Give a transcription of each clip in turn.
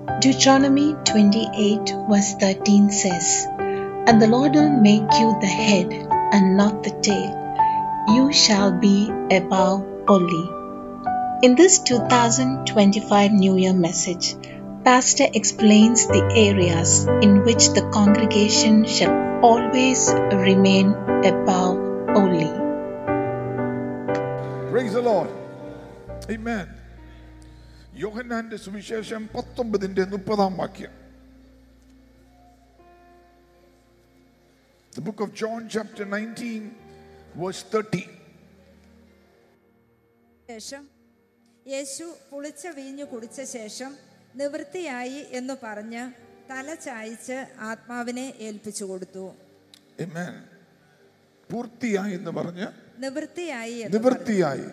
Deuteronomy 28, verse 13 says, And the Lord will make you the head and not the tail. You shall be above only. In this 2025 New Year message, Pastor explains the areas in which the congregation shall always remain above only. Praise the Lord. Amen. യോഹന്നാന്റെ സുവിശേഷം പത്തൊമ്പതിന്റെ മുപ്പതാം വാക്യം The book of John, chapter 19, verse 30. ശേഷം യേശു പുളിച്ച വീഞ്ഞു കുടിച്ച ശേഷം നിവൃത്തിയായി എന്ന് പറഞ്ഞ് തല ചായ്ച്ച് ആത്മാവിനെ ഏൽപ്പിച്ചു കൊടുത്തു Amen. പൂർത്തിയായി എന്ന് പറഞ്ഞ് നിവൃത്തിയായി എന്ന് പറഞ്ഞു. നിവൃത്തിയായി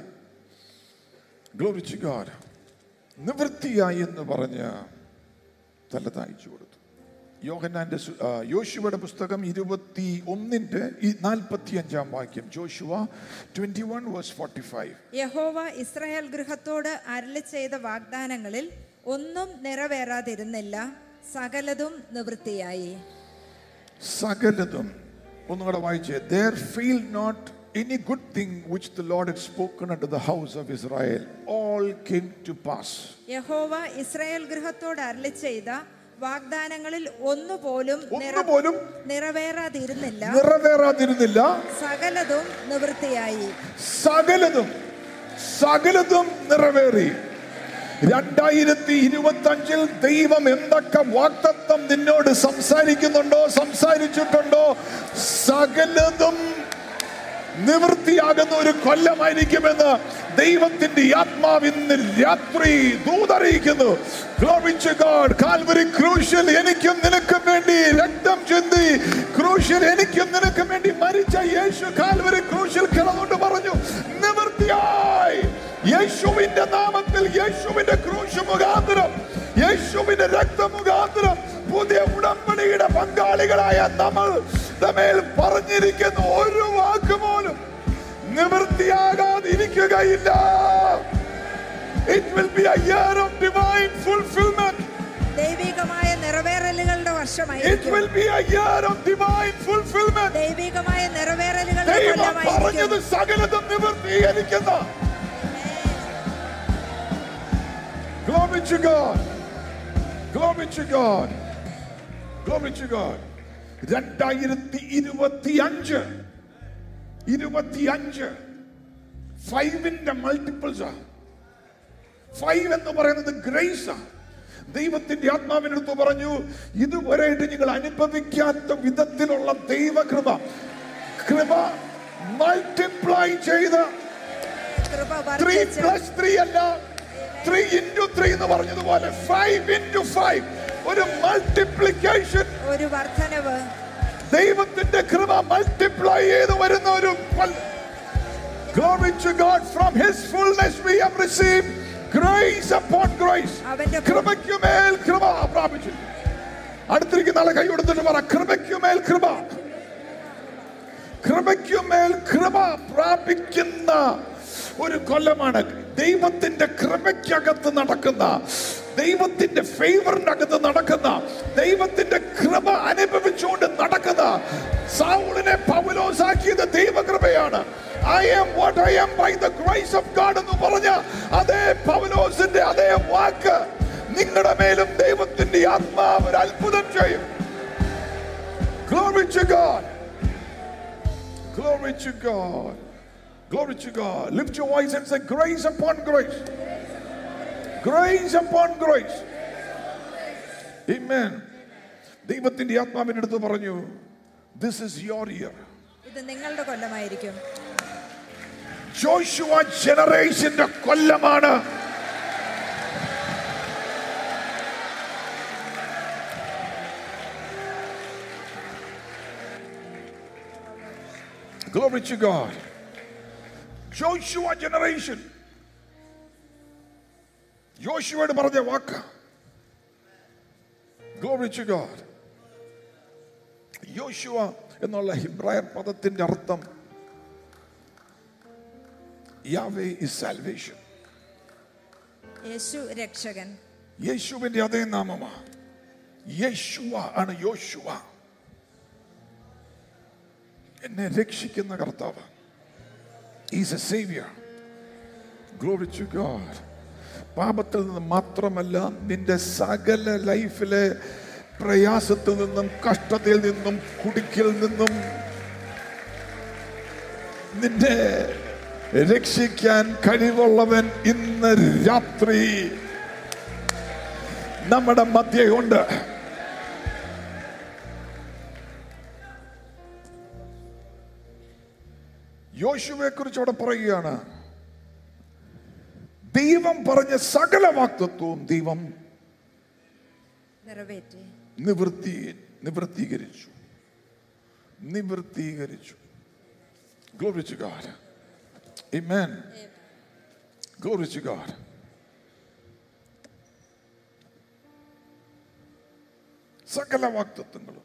Glory to God. നിവൃത്തിയായി എന്ന് പറഞ്ഞ് തല താഴ്ച കൊടുത്തു യോഹന്നാന്റെ സു- ആ, യോശുവയുടെ പുസ്തകം ഇരുപത്തി ഒന്നിന്റെ നാൽപ്പത്തി അഞ്ചാം വാക്യം Joshua twenty one verse forty five യഹോവ ഇസ്രായേൽ ഗൃഹത്തോട് അരളി ചെയ്ത വാഗ്ദാനങ്ങളിൽ ഒന്നും നിറവേറാതിരുന്നില്ല സകലതും നിവൃത്തിയായി സകലതും ഒന്നുകൂടെ വായിച്ചേ there failed not any good thing which the Lord had spoken unto the house of Israel all came to pass യഹോവ ഇസ്രായേൽ ഗൃഹത്തോട് അരളി ചെയ്ത വാഗ്ദാനങ്ങളിൽ ഒന്നുപോലും നിറ- ഒന്നുപോലും നിറവേറാതിരുന്നില്ല നിറവേറാതിരുന്നില്ല സകലതും നിവൃത്തിയായി സകലതും സകലതും നിറവേറി രണ്ടായിരത്തി ഇരുപത്തി അഞ്ചിൽ ദൈവം എന്തൊക്കെ വാക്തത്വം നിന്നോട് സംസാരിക്കുന്നുണ്ടോ സംസാരിച്ചിട്ടുണ്ടോ സകലതും നിവൃത്തിയാകുന്ന ഒരു കൊല്ലമായിരിക്കുമെന്ന് ദൈവത്തിന്റെ ആത്മാവ് ഇന്ന് രാത്രി ദൂതറിയിക്കുന്നു Glory to God. കാൽവരി ക്രൂശിൽ എനിക്കും നിനക്കും വേണ്ടി രക്തം ചിന്തി ക്രൂശിൽ എനിക്കും നിനക്കും വേണ്ടി മരിച്ച യേശു കാൽവരി ക്രൂശിൽ കിടന്നുകൊണ്ട് പറഞ്ഞു നിവൃത്തിയായി യേശുവിന്റെ നാമത്തിൽ യേശുവിന്റെ ക്രൂശ് മുഖാന്തരം യേശുവിന്റെ രക്തം മുഖാന്തരം പുതിയ ഉടമ്പടിയുടെ പങ്കാളികളായ നമ്മൾ തമേൽ പറഞ്ഞിരിക്കുന്ന ഒരു വാക്ക് പോലും നിവൃത്തിയാകാതിരിക്കുകയില്ല it will be a year of divine fulfilment ദൈവികമായ നിറവേറലുകളുടെ ഇറ്റ് വർഷമായിരിക്കും will be a year of divine fulfilment ദൈവികമായ നിറവേറലുകളുടെ ദൈവം കൊല്ലമായിരിക്കും പറഞ്ഞത് സകലതും നിവൃത്തീകരിക്കുന്ന Glory to God. Glory to God. Glory to God. രണ്ടായിരത്തി ഇരുപത്തി അഞ്ച് ഇരുപത്തി അഞ്ച് ഫൈവിന്റെ മൾട്ടിപ്പിൾസ് ഫൈവ് എന്ന് പറയുന്നത് ഗ്രേസ് ദൈവത്തിന്റെ ആത്മാവിനടുത്ത് പറഞ്ഞു ഇതുവരെയായിട്ട് നിങ്ങൾ അനുഭവിക്കാത്ത വിധത്തിലുള്ള ദൈവകൃപ കൃപ മൾട്ടിപ്ലൈ ചെയ്ത് കൃപ ത്രീ വർദ്ധിച്ച് പ്ലസ് ത്രീ അല്ല ത്രീ ഇൻറ്റു ത്രീ എന്ന് പറഞ്ഞതുപോലെ ഫൈവ് ഇൻറ്റു ഫൈവ് ഒരു മൾട്ടിപ്ലിക്കേഷൻ ഒരു വർധനവ് ദൈവത്തിന്റെ കൃപ മൾട്ടിപ്ലൈ ചെയ്ത് വരുന്ന ഒരു പൽ- Glory to God from his fullness we have received grace upon grace അവന്റെ കൃപയ്ക്കുമേൽ കൃപ പ്രാപിച്ചു അടുത്തിരിക്കുന്ന ആളെ കൈ കൊടുത്തിട്ട് പറ കൃപയ്ക്കുമേൽ കൃപ കൃപയ്ക്കുമേൽ കൃപ പ്രാപിക്കുന്ന ഒരു കൊല്ലമാണ് ദൈവത്തിന്റെ കൃപയ്ക്കകത്ത് നടക്കുന്ന ദൈവത്തിന്റെ ഫേവറിന്റെ അകത്ത് നടക്കുന്ന ദൈവത്തിന്റെ കൃപ അനുഭവിച്ചുകൊണ്ട് നടക്കുന്ന സാവുളിനെ പൗലോസാക്കിയത് ദൈവകൃപയാണ് I am what I am by the grace of God എന്ന് പറഞ്ഞ അതേ പൗലോസിന്റെ അതേ വാക്ക് നിങ്ങളുടെ മേലും ദൈവത്തിന്റെ ആത്മാവ് ഒരു അത്ഭുതം ചെയ്യും Glory to God. Glory to God. Glory to God. Lift your voice and say, Grace upon grace. Grace upon grace. Amen. ദൈവത്തിന്റെ ആത്മാവിന്റെ അടുത്ത് പറഞ്ഞു ദിസ് ഇസ് യോർ ഇയർ ഇത് നിങ്ങളുടെ കൊല്ലമായിരിക്കും ജോഷുവ ജനറേഷന്റെ കൊല്ലമാണ് Glory to God. Joshua generation. ജോഷുവയോട് പറഞ്ഞ വാക്ക് Glory to God. യോശുവ എന്നുള്ള ഹിബ്രായർ പദത്തിന്റെ അർത്ഥം യാവേ ഇസ് സാൽവേഷൻ യേശു രക്ഷകൻ യേശുവിന്റെ അതേ നാമമാ യേശുവ ആണ് യോശുവ എന്നെ രക്ഷിക്കുന്ന കർത്താവ് is a saviour glory to God പാപത്തിൽ നിന്ന് മാത്രമല്ല നിന്റെ സകല ലൈഫിലെ പ്രയാസത്തിൽ നിന്നും കഷ്ടതയിൽ നിന്നും കുടിക്കിൽ നിന്നും നിന്നെ രക്ഷിക്കാൻ കഴിവുള്ളവൻ ഇന്ന് രാത്രി നമ്മുടെ മധ്യയുണ്ട് യോശുവെ കുറിച്ച് അവിടെ പറയുകയാണ് ദൈവം പറഞ്ഞ സകല വാക്തത്വവും ദൈവം നിറവേറ്റി നിവൃത്തി നിവൃത്തീകരിച്ചു നിവൃത്തീകരിച്ചു Glory to God. Amen. Glory to God. സകല വാക്തത്വങ്ങളും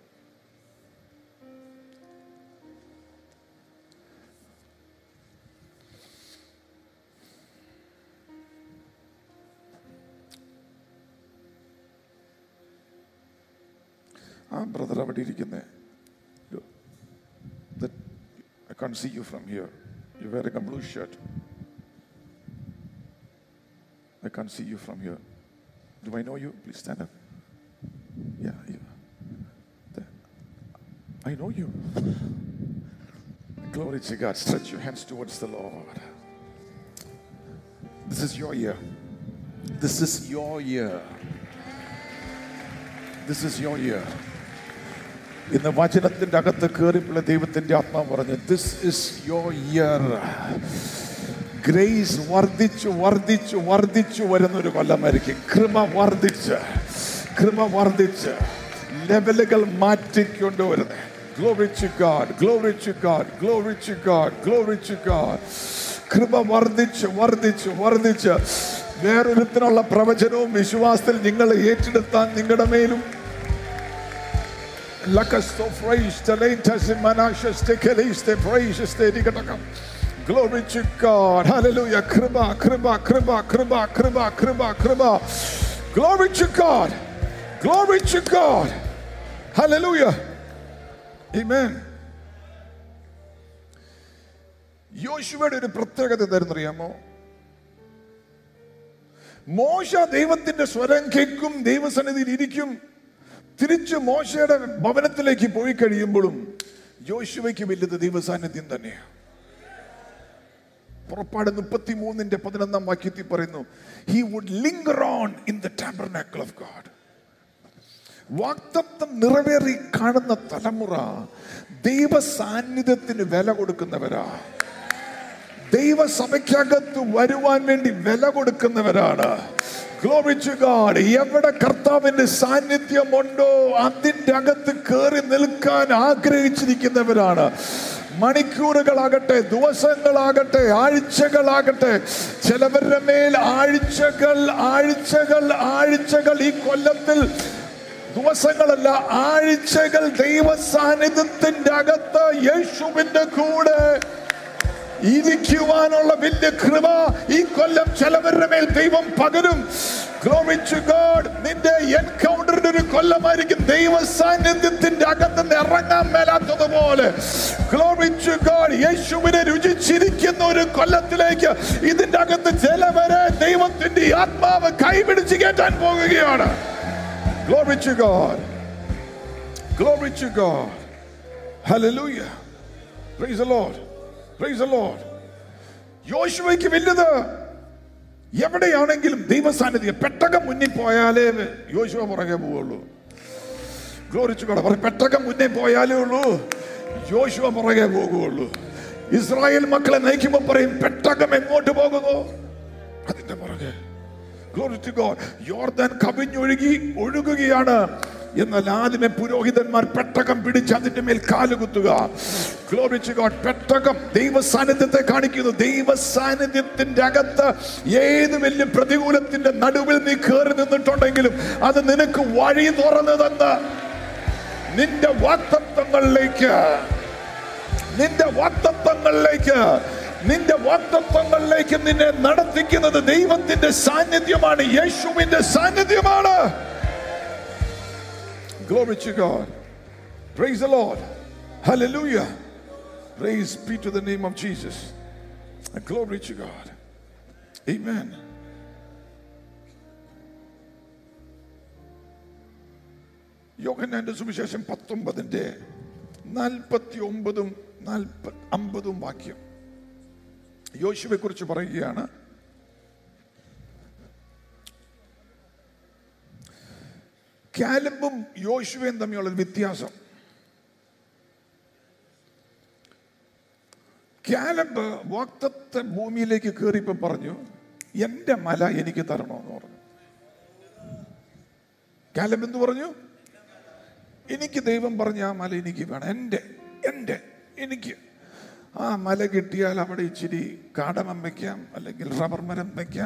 ആ ബ്രദർ അവിടെ ഇരിക്കുന്നേ that I can't see you from here. You're wearing a blue shirt. I can't see you from here. Do I know you? Please stand up. Yeah, you. There. I know you. Glory to God. Stretch your hands towards the Lord. This is your year. This is your year. This is your year. ഇന്ന് വചനത്തിന്റെ അകത്ത് കയറിയുള്ള ദൈവത്തിന്റെ ആത്മാവ് പറഞ്ഞു this is your year grace വർദ്ധിച്ചു വർദ്ധിച്ചു വർദ്ധിച്ചു വരുന്ന ഒരു കൊല്ലമായിരിക്കും കൃപ വർദ്ധിച്ച് കൃപ വർദ്ധിച്ച് ലെവലുകൾ മാറ്റിക്കൊണ്ടുവരുന്നത് Glory to God, glory to God, glory to God, glory to God. കൃപ വർദ്ധിച്ച് വർദ്ധിച്ച് വർദ്ധിച്ച് വേറൊരുത്തിനുള്ള പ്രവചനവും വിശ്വാസത്തിൽ നിങ്ങൾ ഏറ്റെടുത്താൻ നിങ്ങളുടെ മേലും Lakasto praise the latest in Manashas te keliste praise te digataka. Glory to God. Hallelujah. Kriba, kriba, kriba, kriba, kriba, kriba, kriba. Glory to God. Glory to God. Hallelujah. Amen. യോശുവയുടെ ഒരു പ്രത്യേകത എന്തായിരുന്നറിയാമോ മോശ ദൈവത്തിന്റെ സ്വരം കേൾക്കും ദൈവസന്നിധിയിൽ ഇരിക്കും തിരിച്ച് മോശയുടെ ഭവനത്തിലേക്ക് പോയി കഴിയുമ്പോഴും യോശുവയ്ക്ക് വലുത് ദൈവസാന്നിധ്യം തന്നെയാണ് പുറപ്പാട് മുപ്പത്തി മൂന്നിന്റെ പതിനൊന്നാം വാക്യത്തിൽ പറയുന്നു he would linger on in the tabernacle of God വാക്തത്വം നിറവേറി കാണുന്ന തലമുറ ദൈവ സാന്നിധ്യത്തിന് വില കൊടുക്കുന്നവരാ ദൈവസഭയ്ക്കകത്ത് വരുവാൻ വേണ്ടി വില കൊടുക്കുന്നവരാണ് Glory to God. എവിടെ കർത്താവിന്റെ സാന്നിധ്യമുണ്ടോ അതിൻ്റെ അകത്ത് കയറി നിൽക്കാൻ ആഗ്രഹിച്ചിരിക്കുന്നവരാണ് മണിക്കൂറുകളാകട്ടെ ദിവസങ്ങളാകട്ടെ ആഴ്ചകളാകട്ടെ ചിലവരുടെ മേൽ ആഴ്ചകൾ ആഴ്ചകൾ ആഴ്ചകൾ ഈ കൊല്ലത്തിൽ ദിവസങ്ങളല്ല ആഴ്ചകൾ ദൈവ സാന്നിധ്യത്തിന്റെ അകത്ത് യേശുവിന്റെ കൂടെ ഇരിക്കുവാനുള്ള വലിയ കൃപ ഈ കൊല്ലം ചിലവരുടെ മേൽ ദൈവം പകരും Glory to God. നിന്റെ എൻകൗണ്ടറിന്റെ ഒരു കൊല്ലമായിരിക്കും ദൈവ സാന്നിധ്യത്തിന്റെ അകത്തുനിന്ന് ഇറങ്ങാൻ മേലാത്തതുപോലെ Glory to God. യേശുവിനെ രുചിച്ചിരിക്കുന്ന ഒരു കൊല്ലത്തിലേക്ക് ഇതിന്റെ അകത്ത് ചിലവരെ ദൈവത്തിന്റെ ഈ ആത്മാവ് കൈപിടിച്ച് കയറ്റാൻ പോകുകയാണ് Glory to God. Glory to God. Hallelujah. Praise the Lord. Praise the Lord. യോശുവയ്ക്ക് വലുത് എവിടെയാണെങ്കിലും ദൈവസാന്നിധ്യം പെട്ടകം മുന്നിൽ പോയാലേ യോശുവ പുറകെ പോവുള്ളൂ ഗ്ലോറിച്ചു കൂടെ പറ പെട്ടകം മുന്നേ പോയാലേ ഉള്ളൂ യോശുവ പുറകെ പോകുള്ളൂ ഇസ്രായേൽ മക്കളെ നയിക്കുമ്പോൾ പറയും പെട്ടകം എങ്ങോട്ട് പോകുന്നു അതിന്റെ പുറകെ Glory to God. യോർദാൻ കവിഞ്ഞൊഴുകി ഒഴുകുകയാണ് എന്നാൽ ആദ്യമേ പുരോഹിതന്മാർ പെട്ടകം പിടിച്ച് അതിന്റെ മേൽ കാലുകുത്തുക Glory to God. പെട്ടകം ദൈവ സാന്നിധ്യത്തെ കാണിക്കുന്നു ദൈവ സാന്നിധ്യത്തിന്റെ അകത്ത് ഏത് വലിയ പ്രതികൂലത്തിന്റെ നടുവിൽ നീ കയറി നിന്നിട്ടുണ്ടെങ്കിലും അത് നിനക്ക് വഴി തുറന്നു തന്ന് നിന്റെ വാക്തത്വങ്ങളിലേക്ക് നിന്റെ വാക്തത്വങ്ങളിലേക്ക് നിന്റെ വാക്തത്വങ്ങളിലേക്ക് നിന്നെ നടത്തിക്കുന്നത് ദൈവത്തിന്റെ സാന്നിധ്യമാണ് യേശുവിന്റെ സാന്നിധ്യമാണ് Glory to God. Praise the Lord. Hallelujah. Praise be to the name of Jesus. Glory to God. Amen. യോഹന്നാന്റെ സുവിശേഷം പത്തൊമ്പതിന്റെ നാൽപ്പത്തി ഒമ്പതും നാൽപ്പ അമ്പതും വാക്യം യോശുവെ കുറിച്ച് പറയുകയാണ് കാലബും യോശുവയും തമ്മിലുള്ള ഒരു വ്യത്യാസം കാലബ് വാക്തത്വ ഭൂമിയിലേക്ക് കയറിയപ്പോ പറഞ്ഞു എന്റെ മല എനിക്ക് തരണമെന്ന് പറഞ്ഞു കാലബ് എന്ത് പറഞ്ഞു എനിക്ക് ദൈവം പറഞ്ഞ ആ മല എനിക്ക് വേണം എൻ്റെ എൻ്റെ എനിക്ക് ആ മല കിട്ടിയാൽ അവിടെ ഇച്ചിരി കാടമം വയ്ക്കാം അല്ലെങ്കിൽ റബ്ബർ മരം വയ്ക്കാം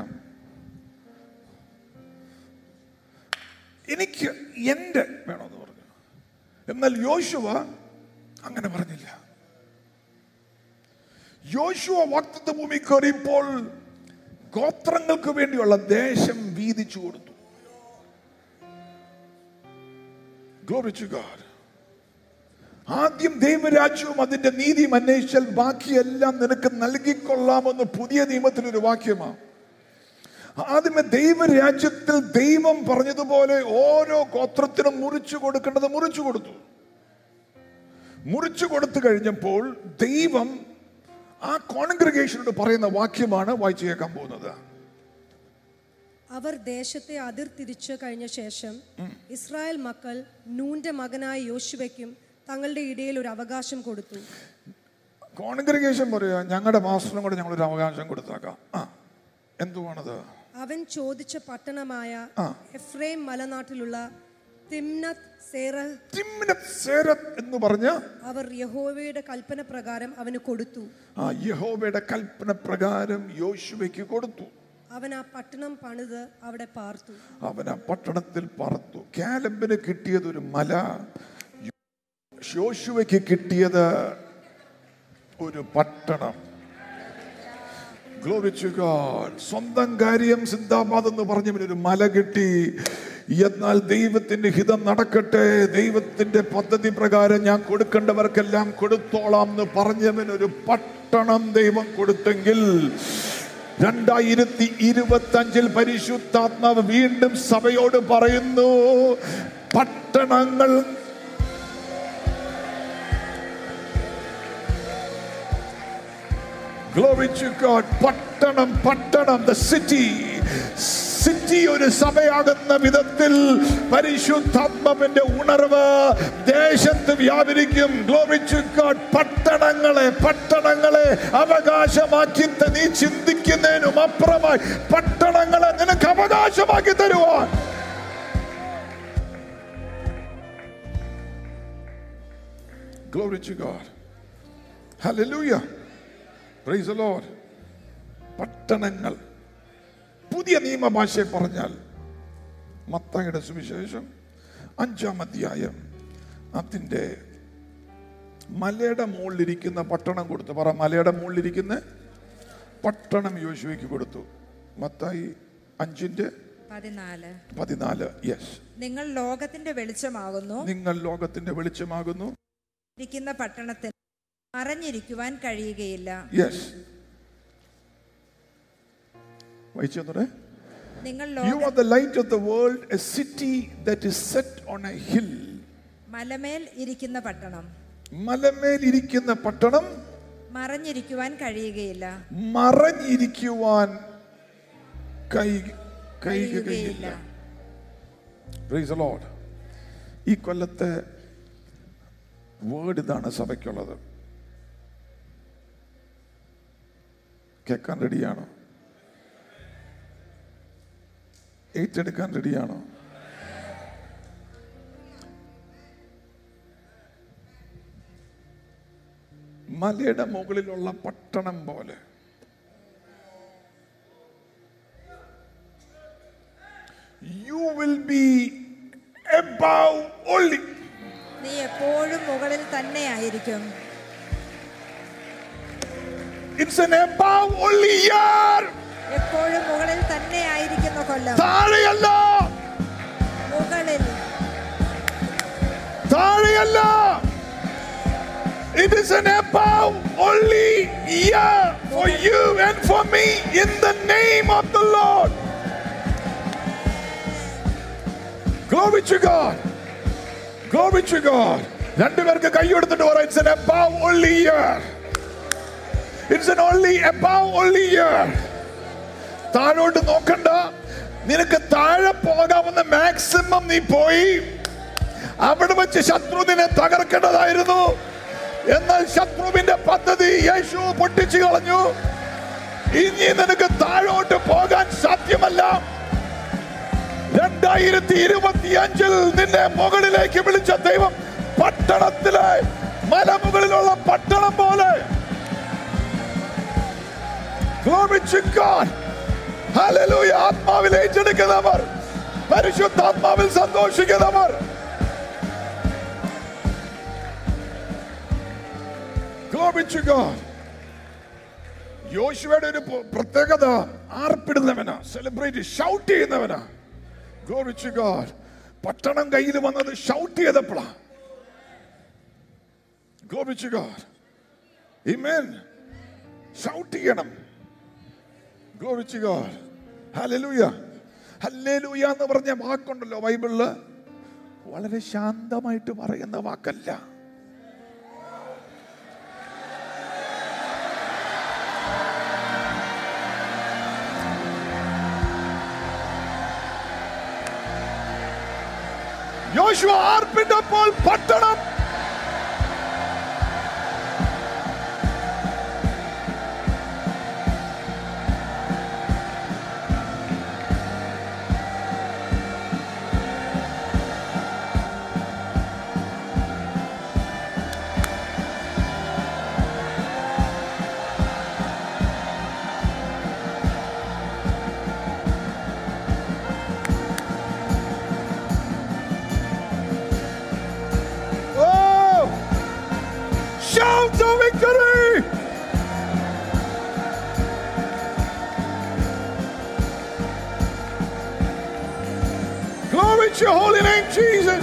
എനിക്ക് എൻ്റെ വേണമെന്ന് പറഞ്ഞു എന്നാൽ യോശുവ അങ്ങനെ പറഞ്ഞില്ല യോശുവ വാക്തത്വ ഭൂമി കയറിയപ്പോൾ ഗോത്രങ്ങൾക്ക് വേണ്ടിയുള്ള ദേശം വീതിച്ചു കൊടുത്തു Glory to God. ആദ്യം ദൈവരാജ്യവും അതിന്റെ നീതിയും അന്വേഷിച്ചാൽ ബാക്കിയെല്ലാം നിനക്ക് നൽകിക്കൊള്ളാമെന്ന് പുതിയ നിയമത്തിലൊരു വാക്യമാണ് ആദ്യമേ ദൈവരാജ്യത്തിൽ ദൈവം പറഞ്ഞതുപോലെ ഓരോ ഗോത്രത്തിനും മുറിച്ചു കൊടുക്കേണ്ടത് മുറിച്ചു കൊടുത്തു മുറിച്ചു കൊടുത്തു കഴിഞ്ഞപ്പോൾ ദൈവം ആ കോൺഗ്രിഗേഷനോട് പറയുന്ന വാക്യമാണ് വായിച്ചു കേൾക്കാൻ പോകുന്നത് അവർ ദേശത്തെ അതിർത്തിരിച്ചു കഴിഞ്ഞ ശേഷം ഇസ്രായേൽ മക്കൾ നൂന്റെ മകനായ യോശുവയ്ക്കും തങ്ങളുടെ ഇടയിൽ ഒരു അവകാശം കൊടുത്തു കോൺഗ്രിഗേഷൻ പറയുക ഞങ്ങളുടെ മാസ്റ്ററിനും കൂടെ ഞങ്ങളൊരു അവകാശം കൊടുത്താക്കാം ആ എന്തുവാണത് അവൻ ചോദിച്ച പട്ടണമായ ആ. എഫ്രൈം മലനാട്ടിലുള്ള തിംനത്ത് സേറഹ് തിമ്നത്ത് സേരത്ത് എന്ന് പറഞ്ഞ അവർ യഹോവയുടെ കൽപ്പന പ്രകാരം അവന് കൊടുത്തു ആ യഹോവയുടെ കൽപ്പന പ്രകാരം യോശുവയ്ക്ക് കൊടുത്തു അവൻ ആ പട്ടണം പണിത് അവിടെ പാർത്തു അവൻ ആ പട്ടണത്തിൽ പറത്തു കാലബിന് കിട്ടിയത് ഒരു മല യോശുവയ്ക്ക് കിട്ടിയത് ഒരു പട്ടണം Glory to God. സ്വന്തം കാര്യം സിദ്ധാബാദ് എന്ന് പറഞ്ഞവന് ഒരു മല കിട്ടി എന്നാൽ ദൈവത്തിന്റെ ഹിതം നടക്കട്ടെ ദൈവത്തിന്റെ പദ്ധതി പ്രകാരം ഞാൻ കൊടുക്കേണ്ടവർക്കെല്ലാം കൊടുത്തോളാം എന്ന് പറഞ്ഞവന് ഒരു പട്ടണം ദൈവം കൊടുത്തെങ്കിൽ രണ്ടായിരത്തി ഇരുപത്തി അഞ്ചിൽ പരിശുദ്ധാത്മാവ് വീണ്ടും സഭയോട് പറയുന്നു പട്ടണങ്ങൾ Glory to God. പട്ടണം പട്ടണം ദ സിറ്റി സിറ്റി ഒരു സഭയാകുന്ന വിധത്തിൽ പരിശുദ്ധാത്മാവിന്റെ ഉണർവ് ദേശത്ത് വ്യാപരിക്കും Glory to God. പട്ടണങ്ങളെ പട്ടണങ്ങളെ അവകാശമാക്കി ത- നീ ചിന്തിക്കുന്നതിനും അപ്പുറമായി പട്ടണങ്ങളെ നിനക്ക് അവകാശമാക്കി തരുവാൻ Glory to God. Hallelujah. Praise the Lord. പട്ടണങ്ങൾ പുതിയ നിയമഭാഷയെ പറഞ്ഞാൽ മത്തായുടെ സുവിശേഷം അഞ്ചാം അധ്യായം അതിൻ്റെ മലയുടെ മുകളിലിരിക്കുന്ന പട്ടണം കൊടുത്തു പറ മലയുടെ മുകളിലിരിക്കുന്ന പട്ടണം യോശുവയ്ക്ക് കൊടുത്തു മത്തായി അഞ്ചിന്റെ പതിനാല് പതിനാല് യെസ് നിങ്ങൾ ലോകത്തിന്റെ വെളിച്ചമാകുന്നു നിങ്ങൾ ലോകത്തിന്റെ വെളിച്ചമാകുന്നു ഇരിക്കുന്ന പട്ടണത്തിൽ മറഞ്ഞിരിക്കുവാൻ കഴിയുകയില്ല യെസ് വായിച്ചോന്നൂടെ നിങ്ങൾ You ലോക are the light of the world, a city that is set on a hill. മലമേൽ ഇരിക്കുന്ന പട്ടണം മലമേൽ ഇരിക്കുന്ന പട്ടണം മറഞ്ഞിരിക്കുവാൻ കഴിയുകയില്ല മറഞ്ഞിരിക്കുവാൻ കൈ കഴിയുകയില്ല കഴിയുകയില്ല Praise the Lord. ഈ കൊല്ലത്തെ വേർഡ് ഇതാണ് സഭയ്ക്കുള്ളത് കേൾക്കാൻ റെഡിയാണോ ഏറ്റെടുക്കാൻ റെഡിയാണോ മലയുടെ മുകളിലുള്ള പട്ടണം പോലെ you will be above only. നീ എപ്പോഴും മുകളിൽ തന്നെ ആയിരിക്കും It's an above only year. എപ്പോഴും മുകളിൽ തന്നെ ആയിരിക്കുന്ന കൊല്ലം താഴെയല്ല മുകളിൽ താഴെയല്ല It is an above only year for you and for me in the name of the Lord. Glory to God. Glory to God. രണ്ടുപേർക്ക് കൈയെടുത്തിട്ട് പറ it's an above only year. It's an only above only year. താഴോട്ട് നോക്കണ്ട നിനക്ക് താഴെ പോകാവുന്ന maximum നീ പോയി അവിടെ വെച്ച് ശത്രു നിന്നെ തകർക്കേണ്ടതായിരുന്നു എന്നാൽ ശത്രുവിന്റെ പദ്ധതി യേശു പൊട്ടിച്ചു കളഞ്ഞു ഇനി നിനക്ക് താഴോട്ട് പോകാൻ സാധ്യമല്ല രണ്ടായിരത്തി ഇരുപത്തി അഞ്ചിൽ നിന്നെ മുകളിലേക്ക് വിളിച്ച ദൈവം പട്ടണത്തിലെ മലമുകളിലുള്ള പട്ടണം പോലെ Glory to God. Hallelujah. ആത്മാവിൽ ഏറ്റെടുക്കുന്നവർ പരിശുദ്ധാത്മാവിൽ സന്തോഷിക്കുന്നവർ Glory to God. യോശുവയുടെ ഒരു പ്ര- പ്രത്യേകത ആർപ്പിടുന്നവനാ സെലിബ്രേറ്റ് ഷൗട്ട് ചെയ്യുന്നവനാ Glory to God. പട്ടണം കയ്യിൽ വന്നത് ഷൗട്ട് ചെയ്തപ്പോഴാ Glory to God. Amen. Shout ചെയ്യണം Glory to God. Hallelujah. Hallelujah എന്ന് പറഞ്ഞ വാക്കുണ്ടല്ലോ ബൈബിളില് വളരെ ശാന്തമായിട്ട് പറയുന്ന വാക്കല്ല യോശുവ ആർപ്പിട്ടപ്പോൾ പട്ടണം Oh! Shout of victory! Glory to your holy name, Jesus.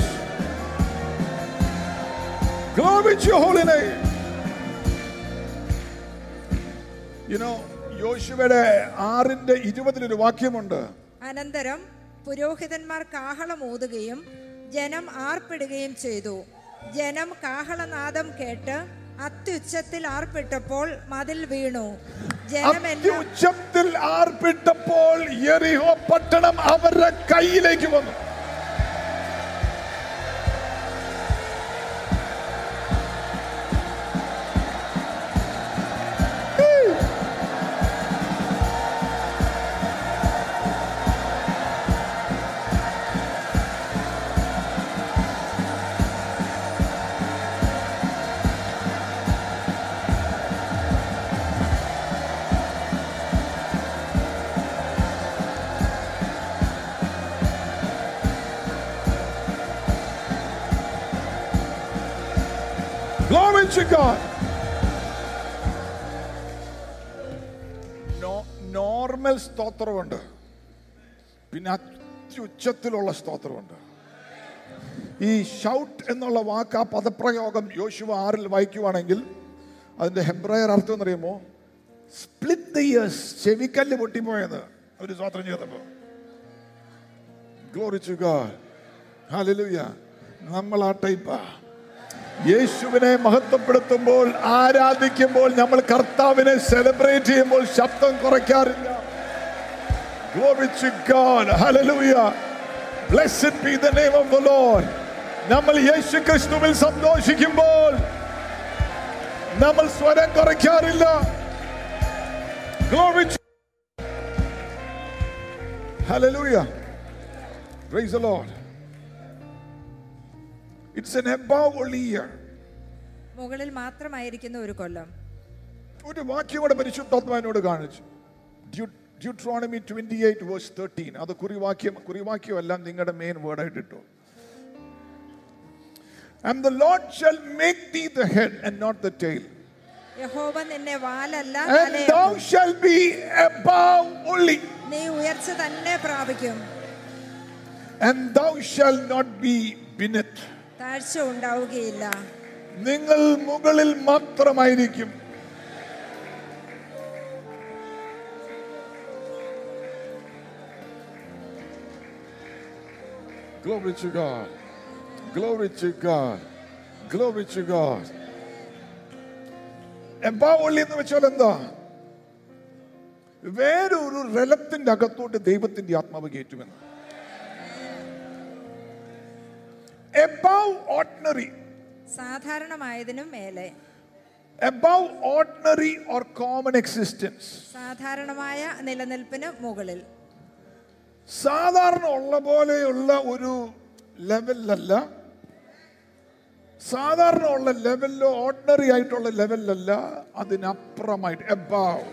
Glory to your holy name. You know, യോശുവയുടെ ആറിന്റെ ഇരുപതിലൊരു വാക്യമുണ്ട് അനന്തരം പുരോഹിതന്മാർ കാഹളം ഊതുകയും ജനം ആർപ്പിടുകയും ചെയ്തു ജനം കാഹളനാദം കേട്ട് അത്യുച്ചത്തിൽ ആർപ്പിട്ടപ്പോൾ മതിൽ വീണു ജനമെല്ലാം അത്യുച്ചത്തിൽ ആർപ്പിട്ടപ്പോൾ യെറിഹോ പട്ടണം അവരുടെ കയ്യിലേക്ക് വന്നു Glory to God. നോർമൽ സ്തോത്രമുണ്ട് പിന്നെ അത്യുച്ചത്തിലുള്ള സ്തോത്രമുണ്ട് ഈ ഷൗട്ട് എന്നുള്ള വാക്ക് ആ പദപ്രയോഗം യോശുവ ആറിൽ വായിക്കുവാണെങ്കിൽ അതിന്റെ ഹെബ്രായർ അർത്ഥം എന്നറിയുമോ സ്പ്ലിറ്റ് ദ ഇയേഴ്സ് ചെവിക്കല്ല് പൊട്ടിപ്പോയത് ഒരു സ്തോത്രം ചെയ്തപ്പോ ഗ്ലോറി ടു ഗോഡ് ഹല്ലേലൂയ നമ്മൾ ആ ടൈപ്പാ യേശുവിനെ മഹത്വപ്പെടുത്തുമ്പോൾ ആരാധിക്കുമ്പോൾ നമ്മൾ കർത്താവിനെ സെലിബ്രേറ്റ് ചെയ്യുമ്പോൾ ശബ്ദം കുറയ്ക്കാറില്ല Glory to God. Hallelujah. Blessed be the name of the Lord. നമ്മൾ യേശു ക്രിസ്തുവിൽ സന്തോഷിക്കുമ്പോൾ നമ്മൾ സ്വരം കുറയ്ക്കാറില്ല Glory to Hallelujah. Praise the Lord. It's an above only year. മുകളിൽ മാത്രമായിരിക്കുന്ന ഒരു കൊല്ലം ഒരു വാക്യം കൂടെ പരിശുദ്ധാത്മാവിനോട് കാണിച്ചു Deuteronomy twenty eight verse thirteen അത് കുറിവാക്യം കുറിവാക്യം എല്ലാം നിങ്ങളുടെ മെയിൻ വേർഡായിട്ട് ഇട്ടു And the Lord shall make thee the head and not the tail. യഹോവ നിന്നെ വാലല്ല and thou തലയാക്കും. shalt be above only, നീ ഉയർച്ച തന്നെ പ്രാപിക്കും and thou shalt not be beneath. താഴ്ച ഉണ്ടാവുകയില്ല നിങ്ങൾ മുകളിൽ മാത്രമായിരിക്കും Glory to God. Glory to God. Glory to God. എംപാവള്ളി എന്ന് വെച്ചാൽ എന്താ വേറൊരു റലത്തിന്റെ അകത്തോട്ട് ദൈവത്തിന്റെ ആത്മാവ് കയറ്റുമെന്ന് എബവ് ഓർഡിനറി സാധാരണമായതിനും മേലെ above ordinary or common existence സാധാരണമായ നിലനിൽപ്പിന് മുകളിൽ സാധാരണ ഉള്ള പോലെയുള്ള ഒരു ലെവലിലല്ല സാധാരണ ഉള്ള ലെവലിലോ ഓർഡിനറി ആയിട്ടുള്ള ലെവലിലല്ല അതിനപ്പുറമായിട്ട് എബാവ്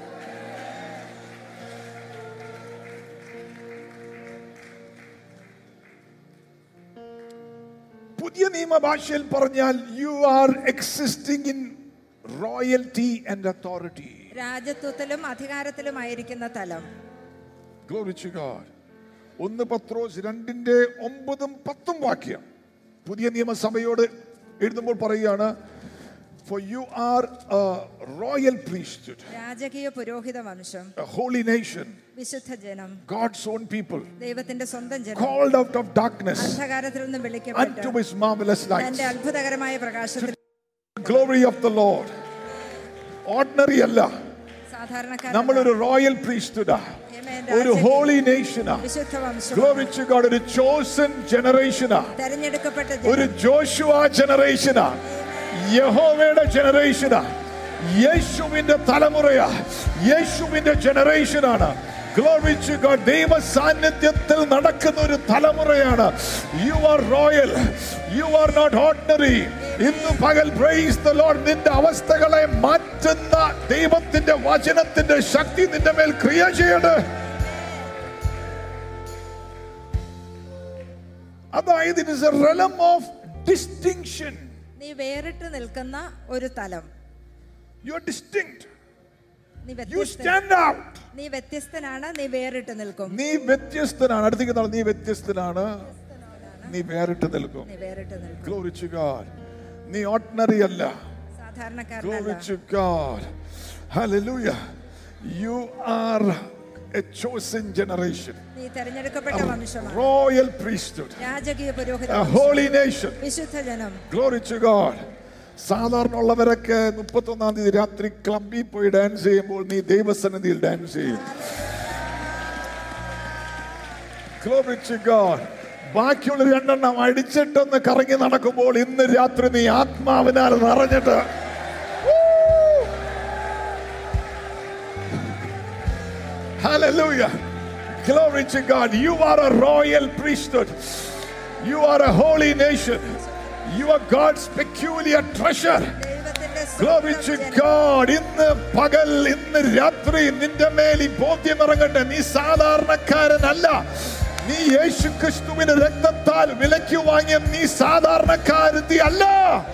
പുതിയ നിയമഭാഷയിൽ പറഞ്ഞാൽ you are existing in royalty and authority രാജത്വത്തിലും അധികാരത്തിലുമായിരിക്കുന്ന തലം Glory to God. ഒന്ന് പത്രോസ് രണ്ടിന്റെ ഒമ്പതും പത്തും വാക്യം പുതിയ നിയമസഭയോട് എഴുതുമ്പോൾ പറയുകയാണ് for you are royal priesthood രാജകീയ പുരോഹിത വംശം ഹോളി നേഷൻ വിശുദ്ധ ജനം ഗോഡ്സ് ഓൺ പീപ്പിൾ ദൈവത്തിന്റെ സ്വന്തം ജനം കോൾഡ് ഔട്ട് ഓഫ് ഡാർക്ക്നെസ് അന്ധകാരത്തിൽ നിന്ന് unto വിളിക്കപ്പെട്ട് his marvelous light. തന്റെ അത്ഭുതകരമായ പ്രകാശത്തിൽ Glory of the Lord. Ordinary അല്ല സാധാരണക്കാരൻ നമ്മളൊരു റോയൽ പ്രീസ്റ്റ്ഹുഡാ Amen. ഒരു രാജകീയ ഹോളി നേഷനാ വിശുദ്ധ വംശം ഗ്ലോറി ടു ഗോഡ് ഒരു ചോസൻ ജനറേഷനാ തെരഞ്ഞെടുക്കപ്പെട്ട ഒരു ജനം ജോഷുവ ജനറേഷനാ യഹോവയുടെ ജനറേഷനാ യേശുവിന്റെ തലമുറയാ യേശുവിന്റെ ജനറേഷനാണ് ഗ്ലോറി ടു ഗോഡ് ദൈവ സാന്നിധ്യത്തിൽ നടക്കുന്ന ഒരു തലമുറയാണ് you are royal you are not ordinary ഇന്ന് പകൽ പ്രൈസ് ദ ലോർഡ് നിന്റെ അവസ്ഥകളെ മാറ്റുന്ന ദൈവത്തിന്റെ വചനത്തിന്റെ ശക്തി നിന്റെ മേൽ ക്രിയ ചെയ്യട്ടെ അതായത് it is a realm of distinction നീ വേറിട്ട് നിൽക്കുന്ന ഒരു തലം യു ആർ ഡിസ്റ്റിങ്ക്ട് നീ യു വ്യത്യസ്ത സ്റ്റാൻഡ് ഔട്ട് നീ വ്യത്യസ്തനാണ് നീ വേറിട്ട് നിൽക്കും നീ വ്യത്യസ്തനാണ് അടുത്തേക്ക് നാൾ നീ വ്യത്യസ്തനാണ് നീ വേറിട്ട് നിൽക്കും നീ വേറിട്ട് നിൽക്കും ഗ്ലോറി ടു ഗോഡ് നീ ഓർഡിനറി അല്ല സാധാരണക്കാരനല്ല glory to God hallelujah you are a chosen generation നീ തെരഞ്ഞെടുക്കപ്പെട്ട വംശമാണ് റോയൽ പ്രീസ്റ്റ്ഹുഡ് രാജകീയ പുരോഹിത എ വംശം. ഹോളി നേഷൻ വിശുദ്ധ ജനം ഗ്ലോറി ടു ഗോഡ് സാധാരണ ഉള്ളവരൊക്കെ മുപ്പത്തൊന്നാം തീയതി രാത്രി ക്ലബിൽ പോയി ഡാൻസ് ചെയ്യുമ്പോൾ നീ ദൈവസന്നിധിയിൽ ഡാൻസ് ചെയ്യും Glory to God. ബാക്കിയുള്ള രണ്ടെണ്ണം അടിച്ചിട്ടൊന്ന് കറങ്ങി നടക്കുമ്പോൾ ഇന്ന് രാത്രി നീ ആത്മാവിനാൽ നിറഞ്ഞിട്ട് Woo! Hallelujah. Glory to God. You are a royal priesthood. You are a holy nation. You are God's peculiar treasure. ദൈവത്തിന്റെ Glory സ്വന്തം to ജനം. God. ഇന്ന് പകൽ ഇന്ന് രാത്രി നിന്റെ മേൽ ഈ ബോധ്യം ഇറങ്ങട്ടെ നീ സാധാരണക്കാരനല്ല നീ യേശു ക്രിസ്തുവിന്റെ രക്തത്താൽ വിലയ്ക്ക് വാങ്ങിയ നീ സാധാരണക്കാരത്തി അല്ല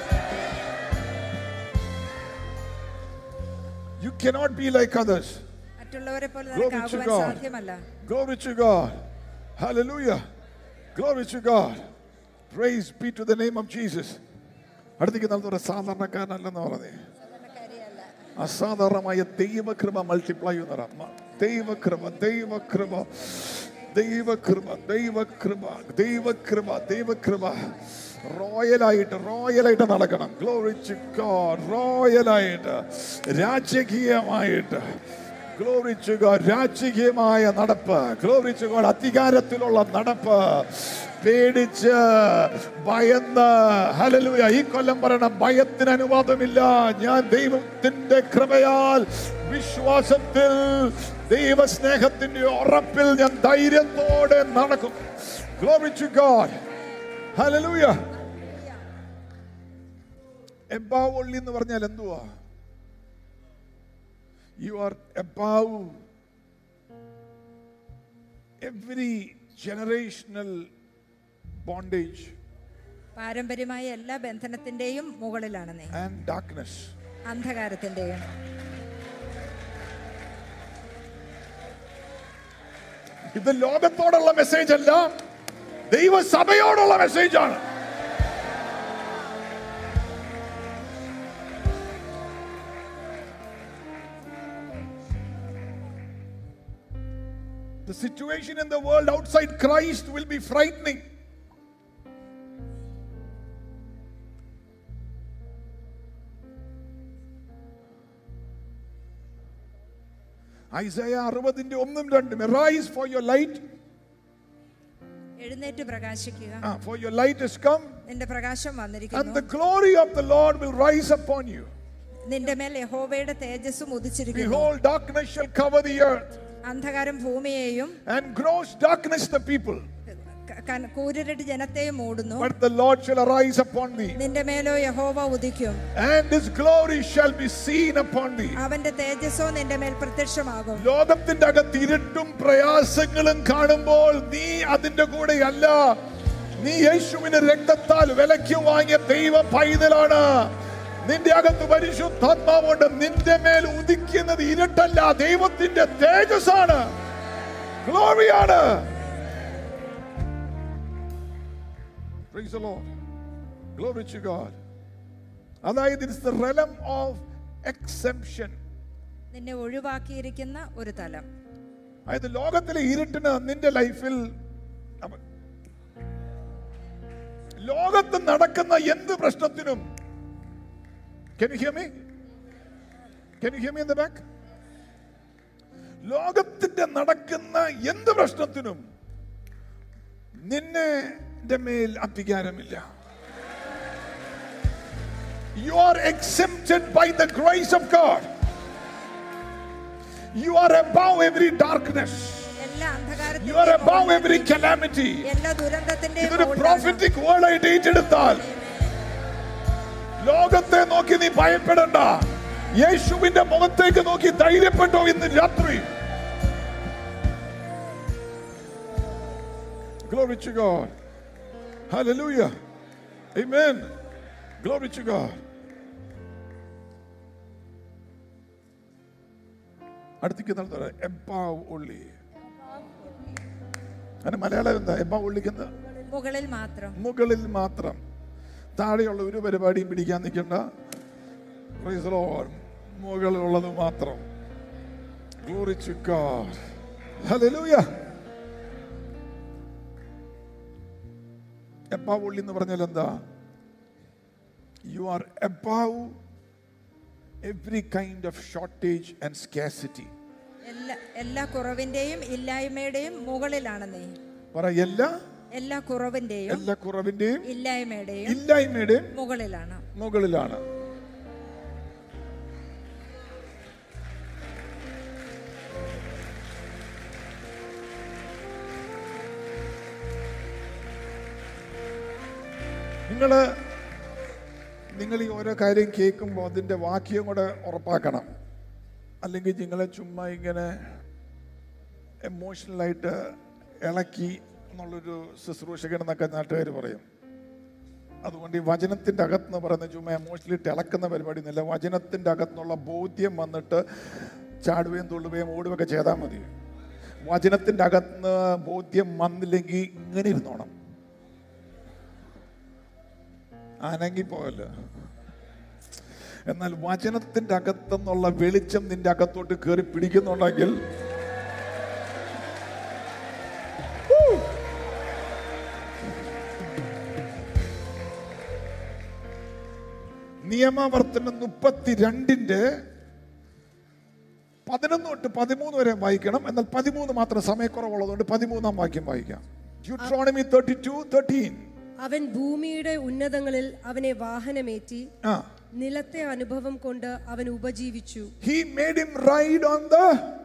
you cannot be like others മറ്റുള്ളവരെ പോലെ Glory നിനക്ക് to ആകുവാൻ God. സാധ്യമല്ല Glory to God. Hallelujah. Glory to God. Praise be to the name of Jesus. അടുത്തേക്ക് നമ്മൾ പറയാം സാധാരണക്കാരനല്ലെന്ന് പറഞ്ഞേ അസാധാരണമായ ദൈവകൃപ മൾട്ടിപ്ലൈ എന്ന് പറയാം ദൈവകൃപ ദൈവകൃപ ദൈവകൃപ ദൈവകൃപ ദൈവകൃപ ദൈവകൃപ റോയലായിട്ട് റോയലായിട്ട് നടക്കണം ഗ്ലോറി ടു ഗോഡ് റോയലായിട്ട് രാജകീയമായിട്ട് ഗ്ലോറി ടു ഗോഡ് രാജകീയമായ നടപ്പ് ഗ്ലോറി ടു ഗോഡ് അധികാരത്തിലുള്ള നടപ്പ് പേടിച്ച് ഭയന്ന് ഹലലൂയ ഈ കൊല്ലം പറയണം ഭയത്തിന് അനുവാദമില്ല ഞാൻ ദൈവത്തിന്റെ കൃപയാൽ വിശ്വാസത്തിൽ ദൈവസ്നേഹത്തിന്റെ ഉറപ്പിൽ ഞാൻ ധൈര്യത്തോടെ നടക്കും glory to God hallelujah above only എന്ന് പറഞ്ഞാൽ എന്തുവാ you are above every generational bondage പാരമ്പര്യമായ എല്ലാ ബന്ധനത്തിന്റെയും മുകളിലാണ് നീ ആൻഡ് ഡാർക്ക്നെസ് അന്ധകാരത്തിൻ്റെയും ഇത് ലോകത്തോടുള്ള മെസ്സേജ് അല്ല ദൈവസഭയോടുള്ള മെസ്സേജ് ആണ് The situation in the world outside Christ will be frightening. Isaiah അറുപതിന്റെ ഒന്നും രണ്ടും റൈസ് ഫോർ യുവർ ലൈറ്റ് എഴുന്നേറ്റ് പ്രകാശിക്കുക for your light is come നിന്റെ പ്രകാശം and വന്നിരിക്കുന്നു the glory of the Lord will rise upon you. നിന്റെ മേൽ യഹോവയുടെ തേജസ്സും ഉദിച്ചിരിക്കുന്നു Behold, darkness shall cover the earth, അന്ധകാരം ഭൂമിയെയും and gross darkness the people. ക- ക- കൂരിരുട്ട് ജനത്തെയും മൂടുന്നു But the Lord shall arise upon thee, നിന്റെ മേലോ യഹോവ ഉദിക്കും and his glory shall be seen upon thee. അവന്റെ തേജസ്സോ നിന്റെ മേൽ പ്രത്യക്ഷമാകും ലോകത്തിന്റെ അകത്ത് ഇരുട്ടും പ്രയാസങ്ങളും കാണുമ്പോൾ നീ അതിന്റെ കൂടെ അല്ല നീ യേശുവിന്റെ രക്തത്താൽ വിലയ്ക്ക് വാങ്ങിയ ദൈവ പൈതലാണ് നിന്റെ അകത്ത് പരിശുദ്ധാത്മാവുണ്ട് നിന്റെ മേൽ ഉദിക്കുന്നത് ഇരുട്ടല്ല ദൈവത്തിന്റെ തേജസ്സാണ് ഗ്ലോറിയാണ് Praise the Lord. Glory to God. അതായത് it's the realm of exception നിന്നെ ഒഴിവാക്കിയിരിക്കുന്ന ഒരു തലം അതായത് ലോകത്തിലെ ഇരുട്ടിന് നിന്റെ ലൈഫിൽ അവ- ലോകത്ത് നടക്കുന്ന എന്ത് പ്രശ്നത്തിനും Can you hear me? Can you hear me in the back? ലോകത്തിന്റെ നടക്കുന്ന എന്ത് പ്രശ്നത്തിനും നിന്നെ ന്റെ മേൽ അധികാരമില്ല You are exempted by the grace of God. You are above every darkness. എല്ലാ You are above അന്ധകാരത്തിന്റെയും every calamity. എല്ലാ ദുരന്തത്തിന്റെയും ഇതൊരു മുകളിലാണ്. പ്രോഫിറ്റിക് വേർഡ് ആയിട്ട് ഏറ്റെടുത്താൽ ലോകത്തെ നോക്കി നീ ഭയപ്പെടണ്ട യേശുവിന്റെ മുഖത്തേക്ക് നോക്കി ധൈര്യപ്പെട്ടോ ഇന്ന് രാത്രി Glory to God. Hallelujah. Amen. Glory to God. അടുത്തേക്ക് നടത്തുക എംപാവ് ഉള്ളി അതിന് മലയാളം എന്താ എംപാവ് ഉള്ളിക്കുന്ന മുകളിൽ മാത്രം മുകളിൽ മാത്രം താഴെയുള്ള ഒരു പരിപാടിയും പിടിക്കാൻ നിൽക്കണ്ട Praise the Lord. മുകളിലുള്ളത് മാത്രം Glory to God. Hallelujah. എപ്പാവ് ഉള്ളി എന്ന് പറഞ്ഞാൽ എന്താ you are above every kind of shortage and scarcity എല്ലാ എല്ലാ കുറവിന്റെയും ഇല്ലായ്മയുടെയും മുകളിലാണ് നീ പറ എല്ലാ എല്ലാ കുറവിന്റെയും എല്ലാ കുറവിന്റെയും ഇല്ലായ്മയുടെയും ഇല്ലായ്മയുടെയും മുകളിലാണ് മുകളിലാണ് നിങ്ങള് നിങ്ങൾ ഈ ഓരോ കാര്യം കേൾക്കുമ്പോൾ അതിന്റെ വാക്യം കൂടെ ഉറപ്പാക്കണം അല്ലെങ്കിൽ നിങ്ങളെ ചുമ്മാ ഇങ്ങനെ എമോഷണലായിട്ട് ഇളക്കി എന്നുള്ളൊരു ശുശ്രൂഷകൻ എന്നൊക്കെ നാട്ടുകാർ പറയും അതുകൊണ്ട് ഈ വചനത്തിന്റെ അകത്ത് പറയുന്ന ചുമ്മാ എമോഷണലി ഇളക്കുന്ന പരിപാടി ഒന്നുമില്ല വചനത്തിന്റെ അകത്തുനിന്നുള്ള ബോധ്യം വന്നിട്ട് ചാടുകയും തുള്ളുകയും ഓടുകയൊക്കെ ചെയ്താൽ മതി വചനത്തിന്റെ അകത്തുനിന്ന് ബോധ്യം വന്നില്ലെങ്കിൽ ഇങ്ങനെ ഇരുന്നോണം അനങ്ങി പോകല്ല എന്നാൽ വചനത്തിന്റെ അകത്തുനിന്നുള്ള വെളിച്ചം നിന്റെ അകത്തോട്ട് കയറി പിടിക്കുന്നുണ്ടെങ്കിൽ നിയമാവർത്തനം മുപ്പത്തിരണ്ടിന്റെ പതിനൊന്ന് തൊട്ട് പതിമൂന്ന് വരെ വായിക്കണം എന്നാൽ പതിമൂന്ന് മാത്രം സമയക്കുറവുള്ളതുകൊണ്ട് പതിമൂന്നാം വാക്യം വായിക്കാം Deuteronomy തേർട്ടി ടു തേർട്ടീൻ അവൻ ഭൂമിയുടെ ഉന്നതങ്ങളിൽ അവനെ വാഹനമേറ്റി ആ നിലത്തെ അനുഭവം കൊണ്ട് അവൻ ഉപജീവിച്ചു He made him ride on the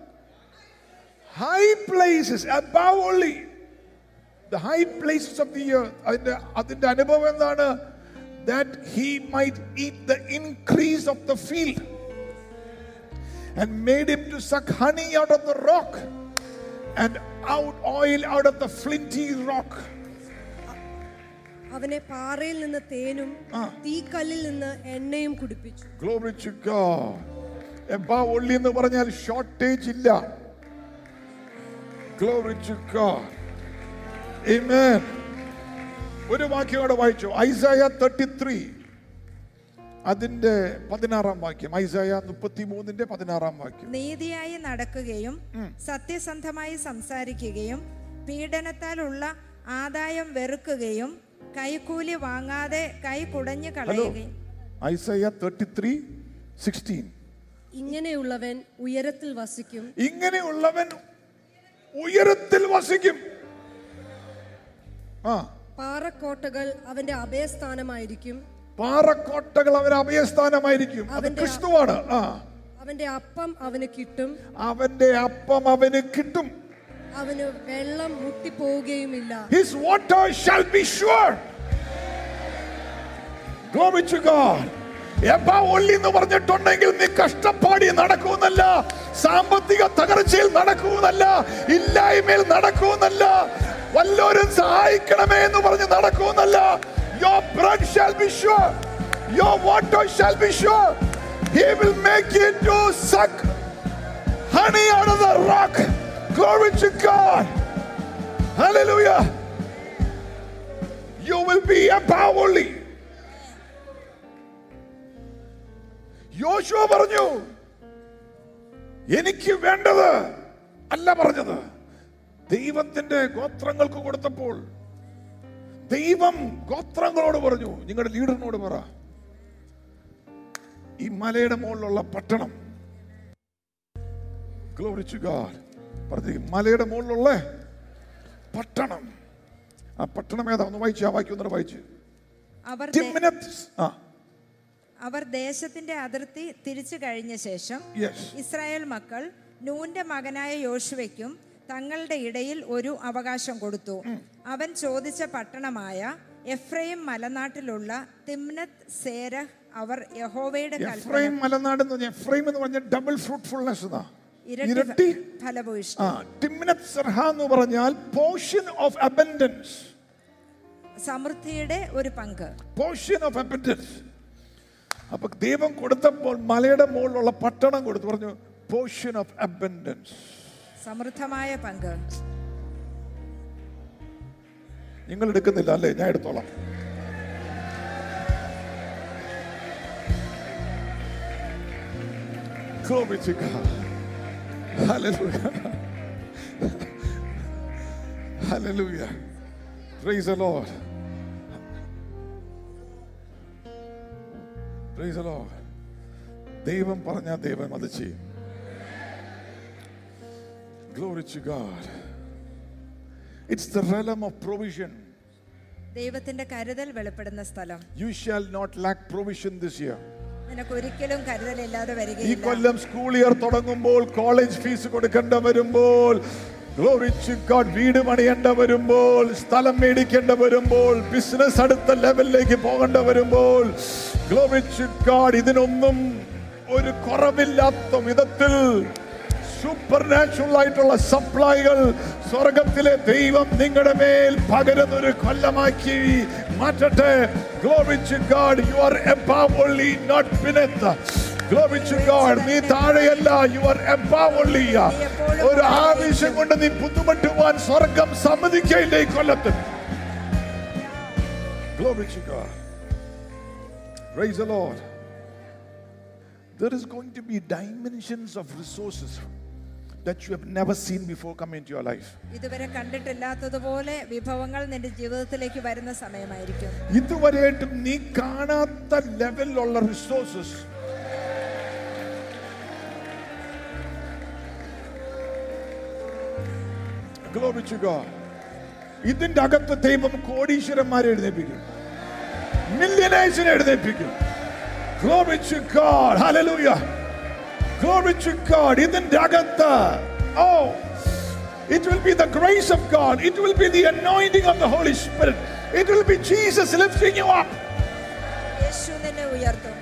high places above only. The high places of the earth. അതിന്റെ അതിന്റെ അനുഭവം എന്താണ് that he might eat the increase of the field and made him to suck honey out of the rock and out oil out of the flinty rock. അവനെ പാറയിൽ നിന്ന് തേനും തീക്കല്ലിൽ നിന്ന് എണ്ണയും കുടിപ്പിച്ചു Glory to God. Above only എന്ന് പറഞ്ഞാൽ shortage ഇല്ല Glory to God. Amen. ഒരു വാക്യം കൂടെ വായിച്ചു ഐസയ തേർട്ടി ത്രീ അതിന്റെ പതിനാറാം വാക്യം ഐസയ മുപ്പത്തി മൂന്നിന്റെ പതിനാറാം വാക്യം നീതിയായി നടക്കുകയും സത്യസന്ധമായി സംസാരിക്കുകയും പീഡനത്താലുള്ള ആദായം വെറുക്കുകയും കൈക്കൂലി വാങ്ങാതെ കൈ കുടഞ്ഞു ഹലോ കളയുകയും ഐസയ തേർട്ടി ത്രീ സിക്സ്റ്റീൻ ഇങ്ങനെയുള്ളവൻ ഉയരത്തിൽ വസിക്കും ഇങ്ങനെയുള്ളവൻ ഉയരത്തിൽ വസിക്കും ആ പാറക്കോട്ടകൾ അവന്റെ അഭയസ്ഥാനമായിരിക്കും പാറക്കോട്ടകൾ അവന് അഭയസ്ഥാനമായിരിക്കും അത് അവന്റെ- ക്രിസ്തുവാണ് ആ അവന്റെ അപ്പം അവന് കിട്ടും അവന്റെ അപ്പം അവന് കിട്ടും അവന് വെള്ളം മുട്ടിപ്പോവുകയുമില്ല his water shall be sure Glory to God. Above only എന്ന് പറഞ്ഞിട്ടുണ്ടെങ്കിൽ നീ കഷ്ടപ്പാടി നടക്കുമെന്നല്ല സാമ്പത്തിക തകർച്ചയിൽ നടക്കുമെന്നല്ല ഇല്ലായ്മയിൽ നടക്കുമെന്നല്ല വല്ലോരും സഹായിക്കണമേ എന്ന് പറഞ്ഞ് നടക്കുമെന്നല്ല Your bread shall be sure. Your water shall be sure. He will make you to suck honey out of the rock. Glory to God. Hallelujah. You will be above only. യോശുവ പറഞ്ഞു എനിക്ക് വേണ്ടത് അല്ല പറഞ്ഞത് ദൈവത്തിന്റെ ഗോത്രങ്ങൾക്ക് കൊടുത്തപ്പോൾ ദൈവം ഗോത്രങ്ങളോട് പറഞ്ഞു നിങ്ങളുടെ ലീഡറിനോട് പറ ഈ മലയുടെ മുകളിലുള്ള പട്ടണം Glory to God. പറഞ്ഞു മലയുടെ മുകളിലുള്ള പട്ടണം ആ പട്ടണം ഏതാ ഒന്ന് വായിച്ചു ആ വാക്യം ഒന്നുകൂടെ വായിച്ചു അവർ ദേ- ടിമ്മിനത്ത് ആ അവർ ദേശത്തിന്റെ അതിർത്തി തിരിച്ചു കഴിഞ്ഞ ശേഷം യെസ് ഇസ്രായേൽ മക്കൾ നൂന്റെ മകനായ യോശുവയ്ക്കും തങ്ങളുടെ ഇടയിൽ ഒരു അവകാശം കൊടുത്തു അവൻ ചോദിച്ച പട്ടണമായ എഫ്രൈം മലനാട്ടിലുള്ള തിമ്നത്ത് സേരഹ് അവർ യഹോവയുടെ കൽപ്പന എഫ്രൈം മലനാട് എന്ന് പറഞ്ഞാൽ എഫ്രൈം എന്ന് പറഞ്ഞാൽ ഡബിൾ ഫ്രൂട്ട്ഫുൾനെസ് എന്നാ ഇരട്ടി ഇരട്ടി ഫലഭൂയിഷ്ഠ ആ ടിമ്നത്ത് സർഹ എന്ന് പറഞ്ഞാൽ പോർഷൻ ഓഫ് അബൻഡൻസ് സമൃദ്ധിയുടെ ഒരു പങ്ക് പോർഷൻ ഓഫ് അബൻഡൻസ് അപ്പൊ ദൈവം കൊടുത്തപ്പോൾ മലയുടെ മുകളിലുള്ള പട്ടണം കൊടുത്തു പറഞ്ഞു പോർഷൻ ഓഫ് അബൻഡൻസ് സമൃദ്ധമായ പങ്ക് നിങ്ങൾ എടുക്കുന്നില്ല അല്ലേ ഞാൻ എടുത്തോളാം Glory to God. Hallelujah. Hallelujah. Praise the Lord. Praise the Lord. ദൈവം പറഞ്ഞ ദൈവം അത് ചെയ്യും Glory to God. It's the realm of provision. ദൈവത്തിന്റെ കരുതൽ വെളിപ്പെടുന്ന സ്ഥലം You shall not lack provision this year. നിനക്ക് ഒരിക്കലും കരുതലില്ലാതെ ഈ വരികയില്ല കൊല്ലം സ്കൂൾ ഇയർ തുടങ്ങുമ്പോൾ കോളേജ് ഫീസ് കൊടുക്കേണ്ട വരുമ്പോൾ Glory to God വീട് പണിയേണ്ട വരുമ്പോൾ സ്ഥലം മേടിക്കേണ്ട വരുമ്പോൾ ബിസിനസ് അടുത്ത ലെവലിലേക്ക് പോകേണ്ട വരുമ്പോൾ Glory to God ഇതിനൊന്നും ഒരു കുറവില്ലാത്ത വിധത്തിൽ സൂപ്പർ നാച്ചുറൽ ആയിട്ടുള്ള സപ്ലൈകൾ സ്വർഗത്തിലെ ദൈവം നിങ്ങളുടെ മേൽ പകരുന്ന ഒരു കൊല്ലമാക്കി മാറ്റട്ടെ Glory to God you are above only not beneath Glory to God നീ താഴെയല്ല you are above only ഒരു ആവശ്യം കൊണ്ട് നീ ബുദ്ധിമുട്ടുവാൻ സ്വർഗം സമ്മതിക്കയില്ല ഈ കൊല്ലത്തിൽ Glory to God Praise the Lord there is going to be dimensions of resources that you have never seen before come into your life. ഇതുവരെ കണ്ടിട്ടില്ലാത്തതുപോലെ വിഭവങ്ങൾ നിന്റെ ജീവിതത്തിലേക്ക് വരുന്ന സമയമായിരിക്കും ഇതുവരെയായിട്ടും നീ കാണാത്ത ലെവലിലുള്ള റിസോഴ്സസ് Glory to God. ഇതിന്റെ അകത്ത് ദൈവം കോടീശ്വരന്മാരെ എഴുന്നേൽപ്പിക്കും മില്യനേഴ്സിനെ എഴുന്നേൽപ്പിക്കും Glory to God. Hallelujah. Glory to God. ഇതിന്റെ അകത്ത് Oh, it will be the grace of God. It will be the anointing of the Holy Spirit. It will be Jesus lifting you up. യേശു നിന്നെ ഉയർത്തും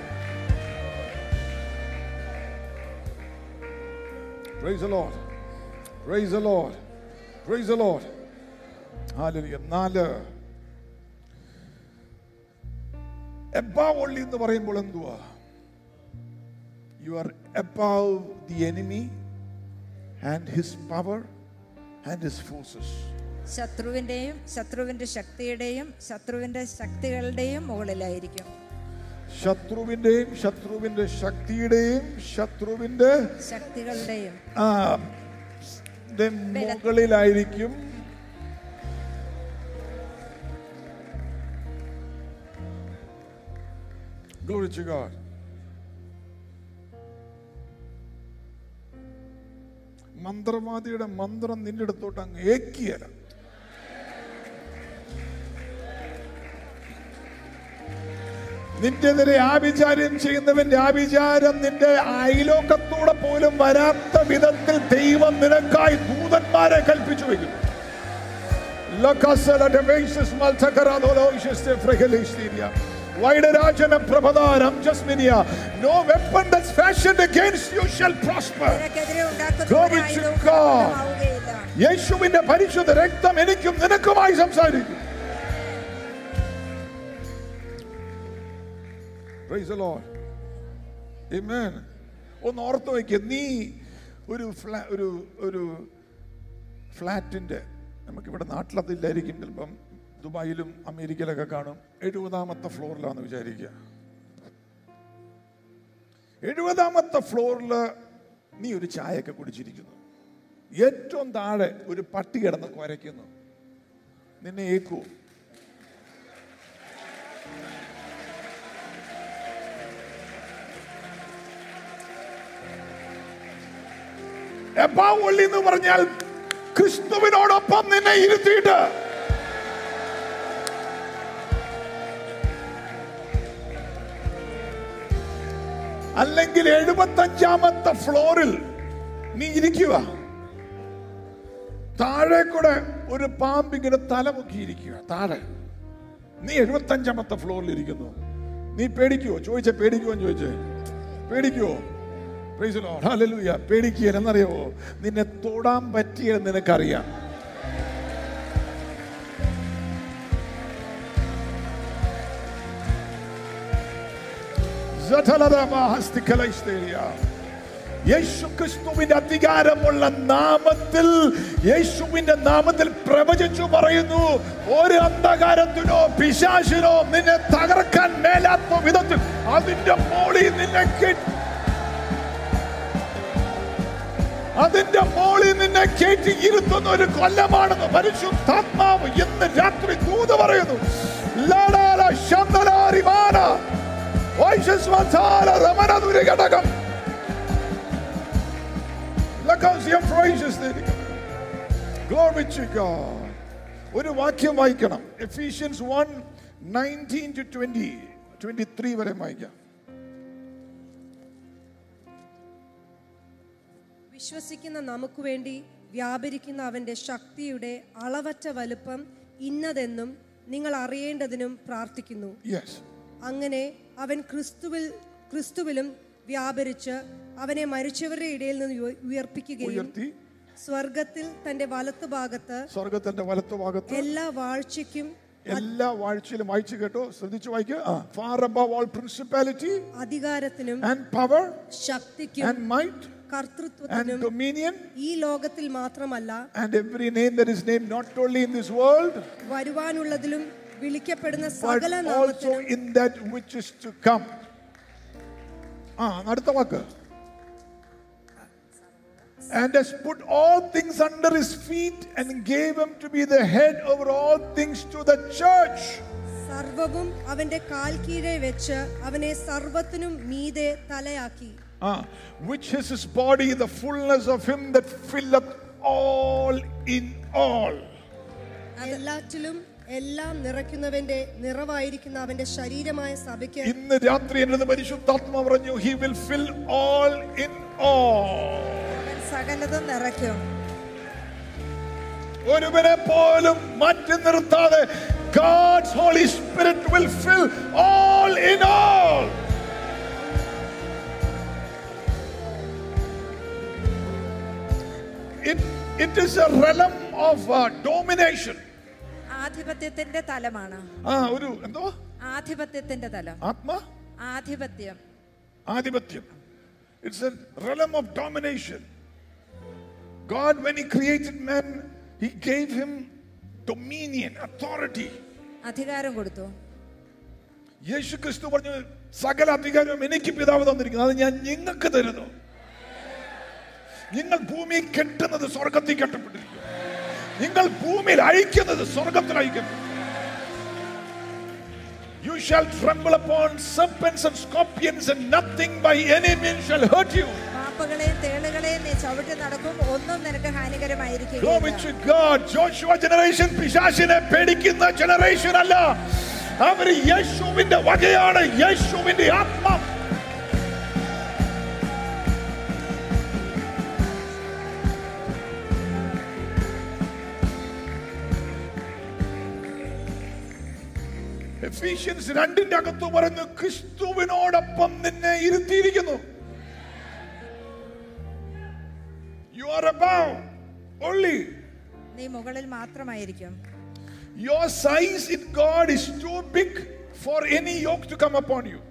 Praise the Lord. Praise the Lord. Praise the Lord. Hallelujah. നാല് above only എന്ന് പറയുമ്പോൾ എന്തുവാ you are above the enemy and his power and his forces ശത്രുവിന്റെയും ശത്രുവിന്റെ ശക്തിയുടെയും ശത്രുവിന്റെ ശക്തികളുടെയും മുകളിലായിരിക്കും ശത്രുവിന്റെയും ശത്രുവിന്റെ ശക്തിയുടെയും ശത്രുവിന്റെ ശക്തികളുടെയും ആ ന്റെ മുകളിലായിരിക്കും Glory to God. മന്ത്രവാദിയുടെ മന്ത്രം നിന്റെ അടുത്തോട്ട് അങ്ങ് ഏക്കിയല്ല നിന്റെതിരെ ആഭിചാരം ചെയ്യുന്നവന്റെ ആഭിചാരം നിന്റെ അയലോക്കത്തൂടെ പോലും വരാത്ത വിധത്തിൽ ദൈവം നിനക്കായി ദൂതന്മാരെ കൽപ്പിച്ചു വെക്കും വൈഡരാജന പ്രഭതാരം ജസ്മിനിയ no weapon that's fashioned against you shall prosper നിനക്കെതിരെ ഉണ്ടാക്കുന്ന Glory ഒരു to ആയുധവും God. ഫലപ്രദമാവുകയില്ല. യേശുവിന്റെ പരിശുദ്ധ രക്തം എനിക്കും നിനക്കുമായി സംസാരിക്കും Praise the Lord. Amen. ഒന്ന് ഓർത്ത് വയ്ക്കുക നീ ഒരു ഫ്ലാ ഒരു ഒരു ഫ്ലാറ്റിന്റെ നമുക്കിവിടെ നാട്ടിലതില്ലായിരിക്കും ചിലപ്പം ദുബായിലും അമേരിക്കയിലൊക്കെ കാണും എഴുപതാമത്തെ ഫ്ലോറിലാന്ന് വിചാരിക്കുക എഴുപതാമത്തെ ഫ്ലോറിൽ നീ ഒരു ചായയൊക്കെ കുടിച്ചിരിക്കുന്നു ഏറ്റവും താഴെ ഒരു പട്ടി കിടന്ന് കുരയ്ക്കുന്നു നിന്നെ ഏക്കൂ എപ്പാവൊള്ളി എന്ന് പറഞ്ഞാൽ ക്രിസ്തുവിനോടൊപ്പം നിന്നെ ഇരുത്തിയിട്ട് അല്ലെങ്കിൽ എഴുപത്തഞ്ചാമത്തെ ഫ്ലോറിൽ നീ ഇരിക്കുക താഴെ കൂടെ ഒരു പാമ്പ് ഇങ്ങനെ തലമുക്കിയിരിക്കുക താഴെ നീ എഴുപത്തഞ്ചാമത്തെ ഫ്ലോറിൽ ഇരിക്കുന്നു നീ പേടിക്കുവോ ചോദിച്ച പേടിക്കുവോ എന്ന് ചോദിച്ചേ പേടിക്കുവോ Praise the Lord. Hallelujah. പേടിക്കുക എന്നറിയാവോ നിന്നെ തൊടാൻ പറ്റിയെന്ന് നിനക്കറിയാം യേശു ക്രിസ്തുവിന്റെ അധികാരമുള്ള നാമത്തിൽ യേശുവിന്റെ നാമത്തിൽ പ്രവചിച്ചു പറയുന്നു ഒരു അന്ധകാരത്തിനോ പിശാശിനോ നിന്നെ തകർക്കാൻ മേലാത്ത വിധത്തിൽ അതിന്റെ മോളിൽ നിന്നെ കെട്ടി അതിന്റെ മോളിൽ നിന്നെ കയറ്റി ഇരുത്തുന്ന ഒരു കൊല്ലമാണെന്ന് പരിശുദ്ധാത്മാവ് ഇന്ന് രാത്രി ദൂത് പറയുന്നു ലടാല ശന്തലാരിമാന വൈശസ്വതാല രമണദുരി ഘടകം ലക്കൗസ്യം പ്രൈസസ് Glory to God. ഒരു വാക്യം വായിക്കണം Ephesians one nineteen to twenty twenty three വരെ വായിക്കാം വിശ്വസിക്കുന്ന നമുക്ക് വേണ്ടി വ്യാപരിക്കുന്ന അവന്റെ ശക്തിയുടെ അളവറ്റ വലുപ്പം ഇന്നതെന്നും നിങ്ങൾ അറിയേണ്ടതിനും പ്രാർത്ഥിക്കുന്നു യെസ് അങ്ങനെ അവൻ ക്രിസ്തുവിൽ ക്രിസ്തുവിലും വ്യാപരിച്ച് അവനെ മരിച്ചവരുടെ ഇടയിൽ നിന്ന് ഉയ- ഉയർപ്പിക്കുകയും ഉയർത്തി സ്വർഗത്തിൽ തന്റെ വലത്തുഭാഗത്ത് സ്വർഗത്തിന്റെ വലത്തുഭാഗത്ത് എല്ലാ വാഴ്ചയ്ക്കും എല്ലാ വാഴ്ചയിലും വായിച്ചു കേട്ടോ ശ്രദ്ധിച്ചു വായിക്കുക ഫാർ അബവ് ഓൾ പ്രിൻസിപ്പാലിറ്റി അധികാരത്തിനും ആൻഡ് പവർ ശക്തിക്കും ആൻഡ് മൈറ്റ് ആൻഡ് കർത്തൃത്വത്തിനും ഡൊമീനിയൻ ഈ ലോകത്തിൽ മാത്രമല്ല and every name there is name not only in this world വരുവാനുള്ളതിലും വിളിക്കപ്പെടുന്ന but സകല also നാമത്തിനും in that which is to come ആ അടുത്ത വാക്ക് and has put all things under his feet and gave him to be the head over all things to the church സർവവും അവന്റെ കാൽ കീഴെ വെച്ച് അവനെ സർവത്തിനും മീതെ തലയാക്കി Ah, which is his body, the fullness of him that filleth all in all. എല്ലാറ്റിലും എല്ലാം നിറയ്ക്കുന്നവന്റെ നിറവായിരിക്കുന്ന അവന്റെ ശരീരമായ സഭയ്ക്ക് ഇന്ന് രാത്രി എന്നത് പരിശുദ്ധാത്മ പറഞ്ഞു he will fill all in all അവൻ സകലതും നിറയ്ക്കും ഒരുവനെ പോലും മാറ്റി നിർത്താതെ God's Holy Spirit will fill all in all. It, it is a realm of uh, domination. ആധിപത്യത്തിന്റെ തലമാണ് ആ ഒരു എന്തോ ആധിപത്യത്തിന്റെ തലം ആത്മ ആധിപത്യം ആധിപത്യം it's a realm of domination God when he created man he gave him dominion authority അധികാരം കൊടുത്തു യേശു ക്രിസ്തു പറഞ്ഞു സകല അധികാരവും എനിക്ക് പിതാവ് തന്നിരിക്കുന്നു അത് ഞാൻ നിങ്ങൾക്ക് തരുന്നു നിങ്ങൾ ഭൂമിയിൽ കെട്ടുന്നത് സ്വർഗത്തിൽ കെട്ടപ്പെട്ടിരിക്കും നിങ്ങൾ ഭൂമിയിൽ അഴിക്കുന്നത് സ്വർഗത്തിൽ അഴിക്കപ്പെട്ടു You shall tremble upon serpents and scorpions, and nothing by any means shall hurt you. പാമ്പുകളെയും തേളുകളെയും നീ ചവിട്ടി നടക്കും ഒന്നും നിനക്ക് Glory ഹാനികരമായിരിക്കും to God. Joshua generation പിശാചിനെ പേടിക്കുന്ന ജനറേഷൻ അല്ല അവര് യേശുവിന്റെ വകയാണ് യേശുവിന്റെ ആത്മ എഫീഷ്യൻസ് രണ്ടിന്റെ അകത്ത് പറയുന്നു ക്രിസ്തുവിനോടൊപ്പം നിന്നെ ഇരുത്തിയിരിക്കുന്നു യു ആർ above only നീ മുകളിൽ മാത്രമായിരിക്കും Your size in God is too big for any yoke to come upon you.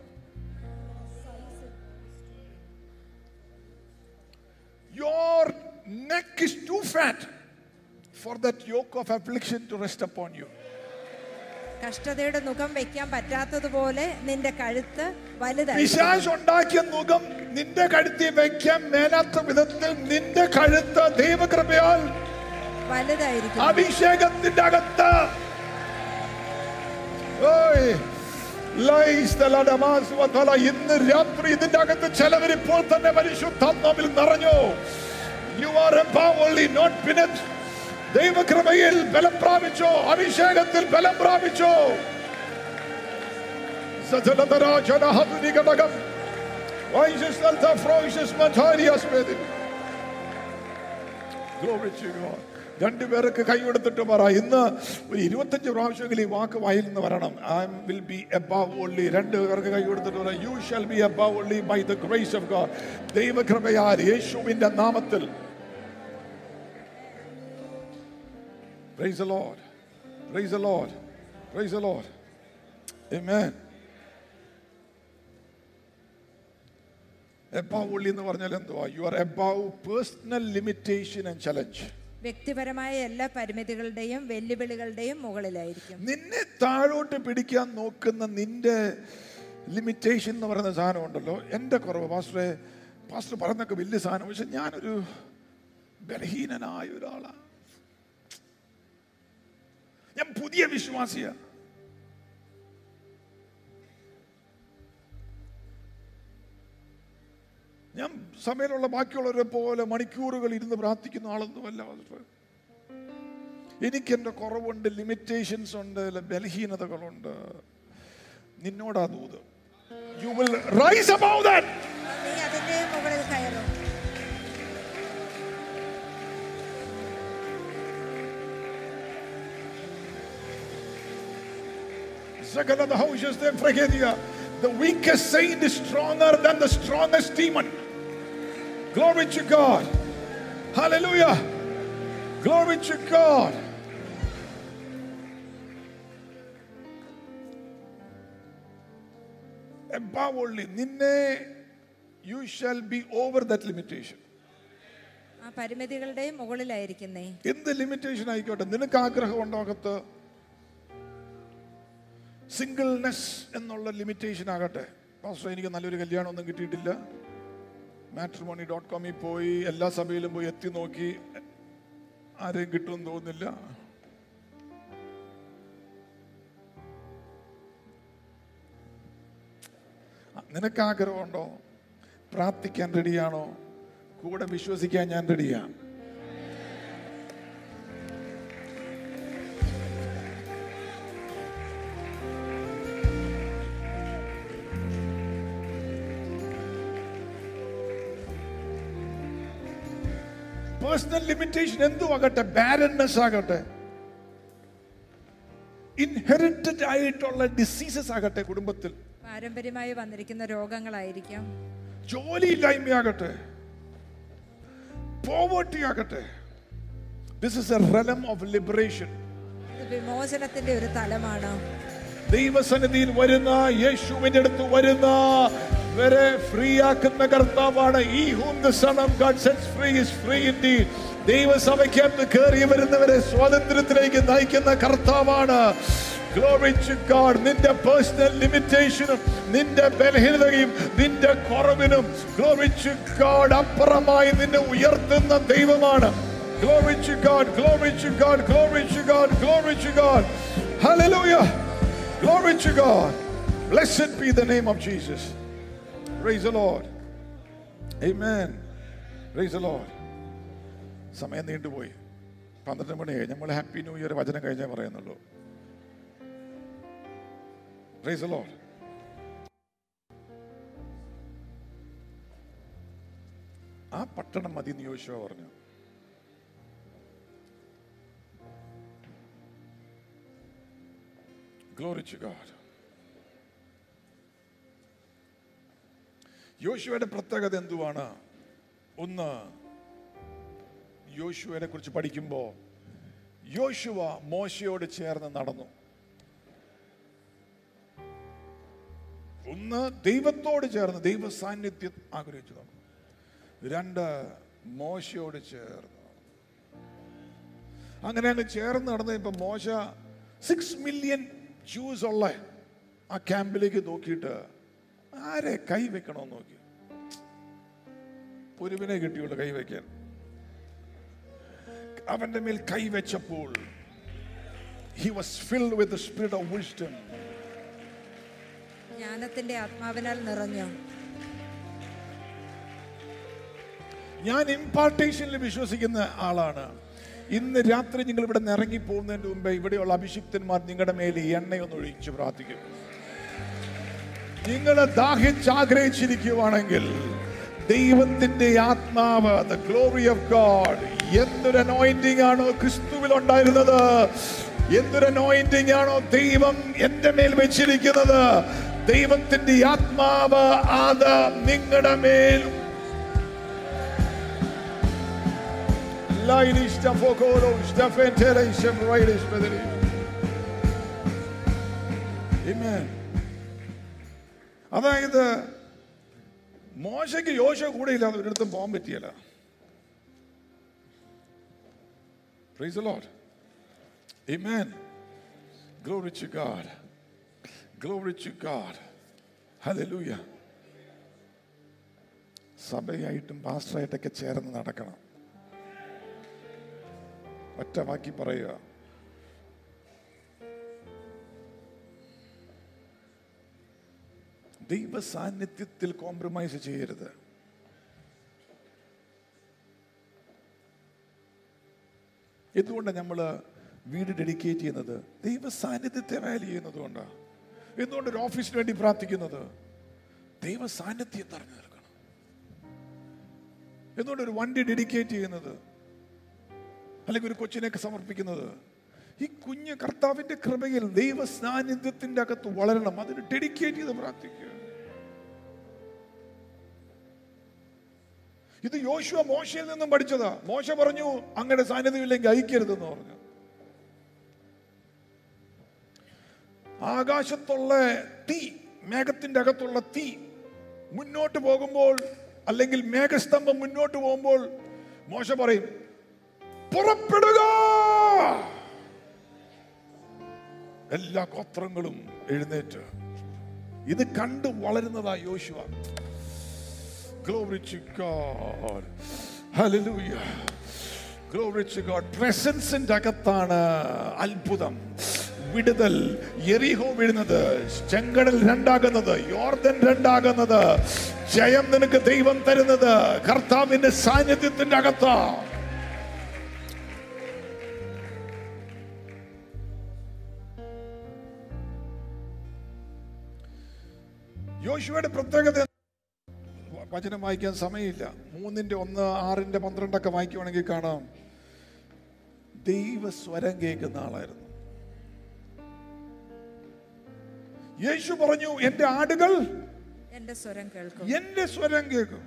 Your neck is too fat for that yoke of affliction to rest upon you. കഷ്ടതയുടെ മുഖം വെക്കാൻ പറ്റാത്തതുപോലെ നിന്റെ കഴുത്ത് വലുതായിരിക്കും പിശാച് ഉണ്ടാക്കിയ മുഖം നിന്റെ കഴുത്തിൽ വയ്ക്കാൻ മേലാത്ത വിധത്തിൽ നിന്റെ കഴുത്ത് ദൈവകൃപയാൽ വലുതായിരിക്കും അഭിഷേകത്തിന്റെ അകത്ത് ഓയ്, ലൈസ് ദ ലഡമാസ് വതല. ഇന്ന് രാത്രി ഇതിന്റെ അകത്ത് ചിലവർ ഇപ്പോൾ തന്നെ പരിശുദ്ധാത്മാവിൽ നിറഞ്ഞു you are only not beneath ദൈവകൃപയിൽ ബലം പ്രാപിച്ചോ അഭിഷേകത്തിൽ ബലം പ്രാപിച്ചോ സജലതരാജനഹതുനികടകം വൈശസ്തൽത്ത ഫ്രോയിശസ് മഥാരിയാസ് വേദിൽ Glory to God. രണ്ടുപേർക്ക് കൈ കൊടുത്തിട്ട് പറ ഇന്ന് ഒരു ഇരുപത്തഞ്ച് പ്രാവശ്യമെങ്കിലും ഈ വാക്ക് വായിൽ നിന്ന് വരണം I will be above only രണ്ട് പേർക്ക് കൈ കൊടുത്തിട്ട് പറ you shall be above only by the grace of God ദൈവകൃപയാൽ യേശുവിന്റെ നാമത്തിൽ Praise the Lord. Praise the Lord. Praise the Lord. Amen. Above only എന്ന് പറഞ്ഞാൽ എന്തുവാ you are above personal limitation and challenge വ്യക്തിപരമായ എല്ലാ പരിമിതികളുടെയും വെല്ലുവിളികളുടെയും മുകളിലായിരിക്കും നിന്നെ താഴോട്ട് പിടിക്കാൻ നോക്കുന്ന നിന്റെ ലിമിറ്റേഷൻ എന്ന് പറയുന്ന സാധനം ഉണ്ടല്ലോ എൻ്റെ കുറവ് പാസ്റ്ററെ പാസ്റ്റർ പറഞ്ഞൊക്കെ വലിയ സാധനം പക്ഷെ ഞാനൊരു ബലഹീനനായ ഒരാളാണ് ഞാൻ പുതിയ വിശ്വാസിയാ ഞാൻ സമയമുള്ള ബാക്കിയുള്ളവരെ പോലെ മണിക്കൂറുകൾ ഇരുന്ന് പ്രാർത്ഥിക്കുന്ന ആളൊന്നുമല്ല പാസ്റ്ററെ എനിക്ക് എൻ്റെ കുറവുണ്ട് ലിമിറ്റേഷൻസ് ഉണ്ട് അല്ല ബലഹീനതകളുണ്ട് നിന്നോടാ ദൂത് you will rise above that നീ അതിന്റെ മുകളിൽ കയറും Second of the houses there, Fregedia. The weakest saint is stronger than the strongest demon. Glory to God. Hallelujah. Glory to God. Above only, നിന്നെ you shall be over that limitation. ആ പരിമിതികളുടെയും മുകളിലായിരിക്കുന്നേ എന്ത് limitation ആയിക്കോട്ടെ നിനക്ക് ആഗ്രഹം ഉണ്ടാകത്ത് singleness എന്നുള്ള limitation ആകട്ടെ pastor എനിക്ക് നല്ലൊരു കല്യാണം ഒന്നും കിട്ടിയിട്ടില്ല മാട്രിമോണി ഡോട്ട് കോമിൽ പോയി എല്ലാ സഭയിലും പോയി എത്തി നോക്കി ആരെയും കിട്ടുമെന്ന് തോന്നുന്നില്ല നിനക്ക് ആഗ്രഹമുണ്ടോ പ്രാർത്ഥിക്കാൻ റെഡിയാണോ കൂടെ വിശ്വസിക്കാൻ ഞാൻ റെഡിയാണ് പേഴ്സണൽ ലിമിറ്റേഷൻ എന്തുവാകട്ടെ ബാരൻനെസ് ആകട്ടെ ഇൻഹെറിറ്റഡ് ആയിട്ടുള്ള ഡിസീസസ് ആകട്ടെ കുടുംബത്തിൽ പാരമ്പര്യമായി വന്നിരിക്കുന്ന രോഗങ്ങളായിരിക്കാം ജോലിയില്ലായ്മയാകട്ടെ പോവർട്ടി ആകട്ടെ this is a realm of liberation ഇത് വിമോചനത്തിന്റെ ഒരു തലമാണ് ദൈവസന്നിധിയിൽ വരുന്ന യേശുവിന്റെ അടുത്ത് വരുന്ന വരെ ഫ്രീ ആക്കുന്ന കർത്താവാണ് ഈ whom the son of God sets free is free indeed ദൈവസഭയ്ക്കകത്ത് കയറി വരുന്നവരെ സ്വാതന്ത്ര്യത്തിലേക്ക് നയിക്കുന്ന കർത്താവാണ് Glory to God. നിന്റെ പേഴ്സണൽ ലിമിറ്റേഷനും നിന്റെ ബലഹീനതയും നിന്റെ കുറവിനും Glory to God അപ്പുറമായി നിന്നെ ഉയർത്തുന്ന ദൈവമാണ് Glory to God, glory to God, glory to God, glory to God. Hallelujah. Glory to God. Blessed be the name of Jesus. Praise the Lord. Amen. Praise the Lord. സമയം നീണ്ടുപോയി പന്ത്രണ്ട് മണിയായി നമ്മൾ happy new year വചനം കഴിഞ്ഞേ പറയുന്നുള്ളൂ Praise the Lord. ആ പട്ടണം മതി എന്ന് യോശുവ പറഞ്ഞു Glory to God. യോശുവയുടെ പ്രത്യേകത എന്തുവാണ് ഒന്ന് യോശുവയെ കുറിച്ച് പഠിക്കുമ്പോൾ യോശുവ മോശയോട് ചേർന്ന് നടന്നു ഒന്ന് ദൈവത്തോട് ചേർന്ന് ദൈവ സാന്നിധ്യം ആഗ്രഹിച്ചു നടന്നു രണ്ട് മോശയോട് ചേർന്ന് അങ്ങനെ അങ്ങ് ചേർന്ന് നടന്ന് ഇപ്പൊ മോശ സിക്സ് മില്യൺ ജൂസ് ഉള്ള ആ ക്യാമ്പിലേക്ക് നോക്കിയിട്ട് ആരെ കൈ വെക്കണമെന്ന് നോക്കി ഒരുവിനെ കിട്ടിയുള്ളൂ കൈ വെക്കാൻ അവന്റെ മേൽ കൈ വെച്ചപ്പോൾ he was filled with spirit of wisdom ജ്ഞാനത്തിന്റെ ആത്മാവിനാൽ നിറഞ്ഞു ഞാൻ ഇമ്പാർട്ടേഷനിൽ വിശ്വസിക്കുന്ന ആളാണ് ഇന്ന് രാത്രി നിങ്ങൾ ഇവിടെ നിന്ന് ഇറങ്ങി പോകുന്നതിന് മുമ്പേ ഇവിടെയുള്ള അഭിഷിക്തന്മാർ നിങ്ങളുടെ മേൽ ഈ എണ്ണയൊന്ന് ഒഴിച്ച് പ്രാർത്ഥിക്കും നിങ്ങൾ ദാഹിച്ചാഗ്രഹിച്ചിരിക്കുവാണെങ്കിൽ ദൈവത്തിന്റെ ആത്മാവ് ദ ഗ്ലോറി ഓഫ് ഗോഡ് എന്തൊരു അനോയിന്റിംഗ് ആണോ ക്രിസ്തുവിൽ ഉണ്ടായിരുന്നത് എന്തൊരു അനോയിന്റിംഗ് ആണോ ദൈവം എന്റെ മേൽ വെച്ചിരിക്കുന്നത് ദൈവത്തിന്റെ ആത്മാവ് അത് നിങ്ങളുടെ മേൽ Laini stafokoro stafentere semroide spederi. Amen. അതായത് മോശയ്ക്ക് യോശ കൂടെ ഇല്ലാതെ ഒരിടത്തും പോകാൻ പറ്റിയല്ല Praise the Lord. Amen. Glory to God. Glory to God. Hallelujah. സഭയായിട്ടും പാസ്റ്ററായിട്ടൊക്കെ ചേർന്ന് നടക്കണം ഒറ്റ വാക്കി പറയുക ദൈവ സാന്നിധ്യത്തിൽ കോംപ്രമൈസ് ചെയ്യരുത് എന്തുകൊണ്ടാണ് നമ്മൾ വീട് ഡെഡിക്കേറ്റ് ചെയ്യുന്നത് ദൈവ സാന്നിധ്യത്തെ വാല്യൂ ചെയ്യുന്നത് കൊണ്ടാണ് എന്തുകൊണ്ട് ഒരു ഓഫീസിന് വേണ്ടി പ്രാർത്ഥിക്കുന്നത് ദൈവ സാന്നിധ്യം നിറഞ്ഞു നിൽക്കണം എന്തുകൊണ്ട് ഒരു വണ്ടി ഡെഡിക്കേറ്റ് ചെയ്യുന്നത് അല്ലെങ്കിൽ ഒരു കൊച്ചിനെയൊക്കെ സമർപ്പിക്കുന്നത് ഈ കുഞ്ഞ് കർത്താവിന്റെ കൃപയിൽ ദൈവ സാന്നിധ്യത്തിന്റെ അകത്ത് വളരണം അതിന് ഡെഡിക്കേറ്റ് ചെയ്ത് പ്രാർത്ഥിക്കുക ഇത് യോശുവ മോശയിൽ നിന്നും പഠിച്ചതാ മോശ പറഞ്ഞു അങ്ങനെ സാന്നിധ്യം ഇല്ലെങ്കിൽ അയക്കരുതെന്ന് പറഞ്ഞു ആകാശത്തുള്ള തീ മേഘത്തിന്റെ അകത്തുള്ള തീ മുന്നോട്ട് പോകുമ്പോൾ അല്ലെങ്കിൽ മേഘസ്തംഭം മുന്നോട്ട് പോകുമ്പോൾ മോശ പറയും പുറപ്പെടുക എല്ലാ ഗോത്രങ്ങളും എഴുന്നേറ്റ് ഇത് കണ്ട് വളരുന്നതാ യോശുവ Glory to God. Hallelujah. Glory to God. പ്രസൻസിന്റെ അകത്താണ് അത്ഭുതം വിടുതൽ എറിഹോ വീഴുന്നത് ചെങ്കടൽ രണ്ടാകുന്നത് യോർദൻ രണ്ടാകുന്നത് ജയം നിനക്ക് ദൈവം തരുന്നത് കർത്താവിന്റെ സാന്നിധ്യത്തിന്റെ അകത്താ യോശുവയുടെ പ്രത്യേകത വചനം വായിക്കാൻ സമയമില്ല മൂന്നിന്റെ ഒന്ന് ആറിന്റെ പന്ത്രണ്ടൊക്കെ വായിക്കുവാണെങ്കിൽ കാണാം ദൈവ സ്വരം കേൾക്കുന്ന ആളായിരുന്നു യേശു പറഞ്ഞു എന്റെ ആടുകൾ എന്റെ സ്വരം കേൾക്കും എന്റെ സ്വരം കേൾക്കും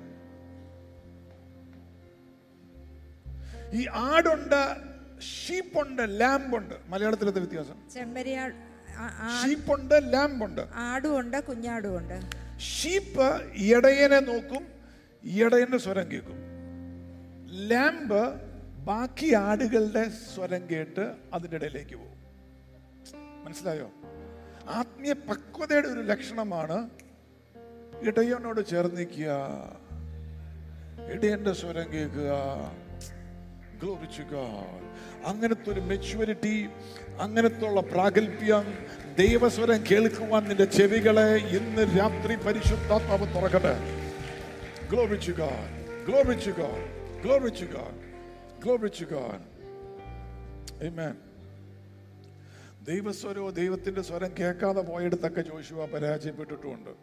ഈ ആടുണ്ട് ഷീപ്പുണ്ട് ലാമ്പുണ്ട് മലയാളത്തിലത്തെ വ്യത്യാസം ചെമ്മരിയാട് ആ- ആ- ഷീപ്പുണ്ട് ലാമ്പുണ്ട് ആടുമുണ്ട് കുഞ്ഞാടുമുണ്ട് ഷീപ്പ് ഇടയനെ നോക്കും ഇടയന്റെ സ്വരം കേൾക്കും ലാമ്പ് ബാക്കി ആടുകളുടെ സ്വരം കേട്ട് അതിൻ്റെ ഇടയിലേക്ക് പോകും മനസ്സിലായോ ആത്മീയ പക്വതയുടെ ഒരു ലക്ഷണമാണ് ഇടയനോട് ചേർന്ന് നിൽക്കുക ഇടയന്റെ സ്വരം കേൾക്കുക Glory to God. അങ്ങനത്തെ ഒരു മെച്യൂരിറ്റി അങ്ങനത്തെ ഉള്ള പ്രാഗൽഭ്യം ദൈവസ്വരം കേൾക്കുവാൻ നിന്റെ ചെവികളെ ഇന്ന് രാത്രി പരിശുദ്ധാത്മാവ് തുറക്കട്ടെ Glory to God. Glory to God. Glory to God. Glory to God. Amen. ദൈവസ്വരോ ദൈവത്തിന്റെ സ്വരം കേൾക്കാതെ പോയിടത്തൊക്കെ ജോഷുവ പരാജയപ്പെട്ടിട്ടുമുണ്ട്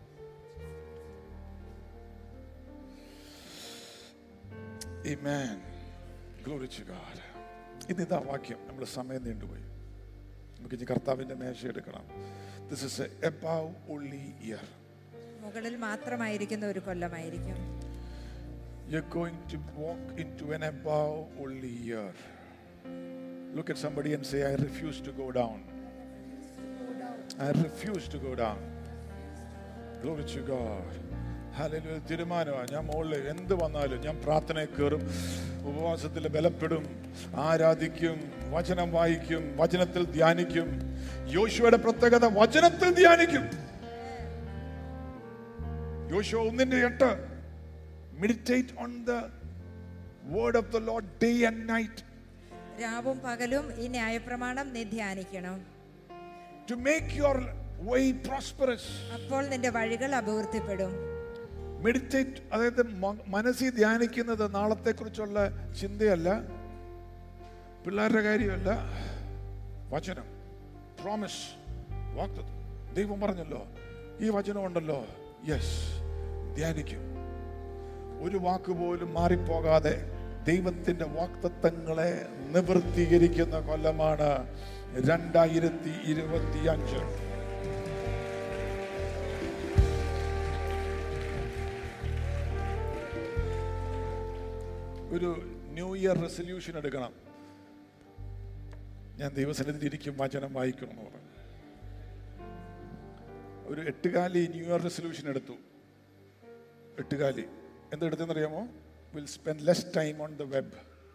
Amen. Glory to God. ഇന്നിതാ വാക്യം നമ്മൾ സമയം നീണ്ടുപോയി നമുക്ക് ഇനി കർത്താവിന്റെ മേശ എടുക്കണം this is above only year മുകളിൽ മാത്രമായിരിക്കുന്ന ഒരു കൊല്ലമായിരിക്കും You're going to walk into an above only year. Look at somebody and say, I refuse to go down. I refuse to go down. Glory to God. ഹല്ലേലൂയ തീരുമാനമാണ് ഞാൻ മുകളിൽ എന്ത് വന്നാലും ഞാൻ പ്രാർത്ഥനയിൽ കയറും ഉപവാസത്തിൽ ബലപ്പെടും ആരാധിക്കും വചനം വായിക്കും വചനത്തിൽ ധ്യാനിക്കും യോശുവയുടെ പ്രത്യേകത വചനത്തിൽ ധ്യാനിക്കും യോശുവ ഒന്നിന്റെ എട്ട് meditate on the word of the Lord day and night രാവും പകലും ഈ ന്യായപ്രമാണം നീ ധ്യാനിക്കണം to make your way prosperous. അപ്പോൾ നിന്റെ വഴികൾ അഭിവൃദ്ധിപ്പെടും മെഡിറ്റേറ്റ് അതായത് മ- മനസ്സിൽ ധ്യാനിക്കുന്നത് നാളത്തെക്കുറിച്ചുള്ള ചിന്തയല്ല പിള്ളേരുടെ കാര്യമല്ല വചനം പ്രോമിസ് വാക്തത്വം ദൈവം പറഞ്ഞല്ലോ ഈ വചനം ഉണ്ടല്ലോ യെസ് ധ്യാനിക്കും ഒരു വാക്ക് പോലും മാറിപ്പോകാതെ ദൈവത്തിന്റെ വാക്തത്വങ്ങളെ നിവൃത്തീകരിക്കുന്ന കൊല്ലമാണ് രണ്ടായിരത്തി ഇരുപത്തി അഞ്ച് ഒരു ന്യൂ ഇയർ റെസൊല്യൂഷൻ എടുക്കണം ഞാൻ ദൈവസന്നിധിയിൽ ഇരിക്കും വചനം വായിക്കണം എന്ന് പറഞ്ഞു ഒരു എട്ടുകാലി ന്യൂ ഇയർ റെസൊല്യൂഷൻ എടുത്തു എട്ടുകാലി എന്തെടുത്തെന്നറിയാമോ will spend less time on the web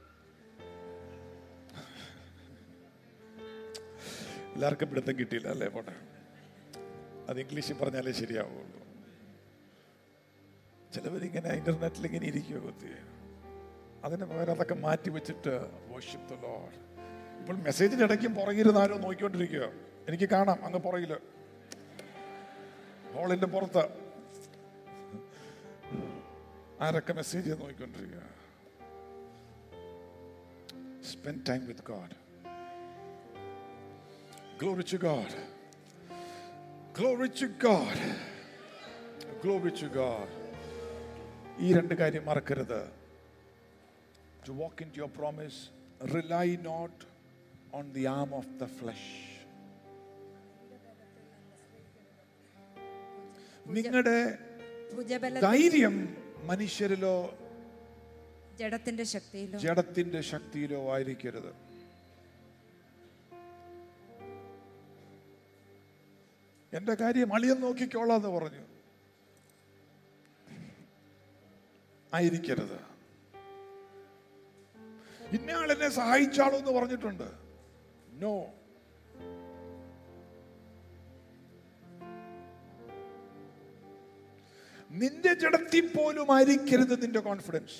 എല്ലാവർക്കും പിടുത്തം കിട്ടിയില്ല അല്ലേ പോട്ടെ അത് ഇംഗ്ലീഷിൽ പറഞ്ഞാലേ ശരിയാവുള്ളൂ ചിലവരിങ്ങനെ ഇന്റർനെറ്റിൽ ഇങ്ങനെ ഇരിക്കുക കുത്തി അതിന് പകരം അതൊക്കെ മാറ്റി വെച്ചിട്ട് worship the Lord. ഇപ്പോൾ മെസ്സേജിന്റെ ഇടയ്ക്കും പുറകിരുന്ന് ആരോ നോക്കിക്കൊണ്ടിരിക്കുക എനിക്ക് കാണാം അങ്ങ് പുറകില് ഹോളിന്റെ പുറത്ത് ആരൊക്കെ മെസ്സേജ് നോക്കിക്കൊണ്ടിരിക്കുക spend time with God glory to God glory to God glory to God ഈ രണ്ട് കാര്യം മറക്കരുത് to walk into your promise, rely not on the arm of the flesh. നിങ്ങളുടെ ഭുജബല ധൈര്യം മനുഷ്യരിലോ ജഡത്തിന്റെ ശക്തിയിലും ജഡത്തിന്റെ ശക്തിയിലോ ആയിരിക്കരുത് എന്റെ കാര്യം അളിയൻ നോക്കിക്കോളാന്ന് പറഞ്ഞു ആയിരിക്കരുത് ഇന്നയാൾ എന്നെ സഹായിച്ചാളോ എന്ന് പറഞ്ഞിട്ടുണ്ട് നോ നിന്റെ ജഡത്തിൽ പോലും ആയിരിക്കരുത് നിന്റെ confidence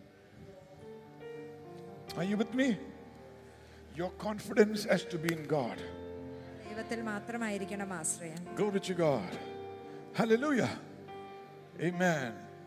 Are you with me? Your confidence has to be in God. ദൈവത്തിൽ മാത്രമായിരിക്കണം ആശ്രയം Glory to God. Hallelujah. Amen.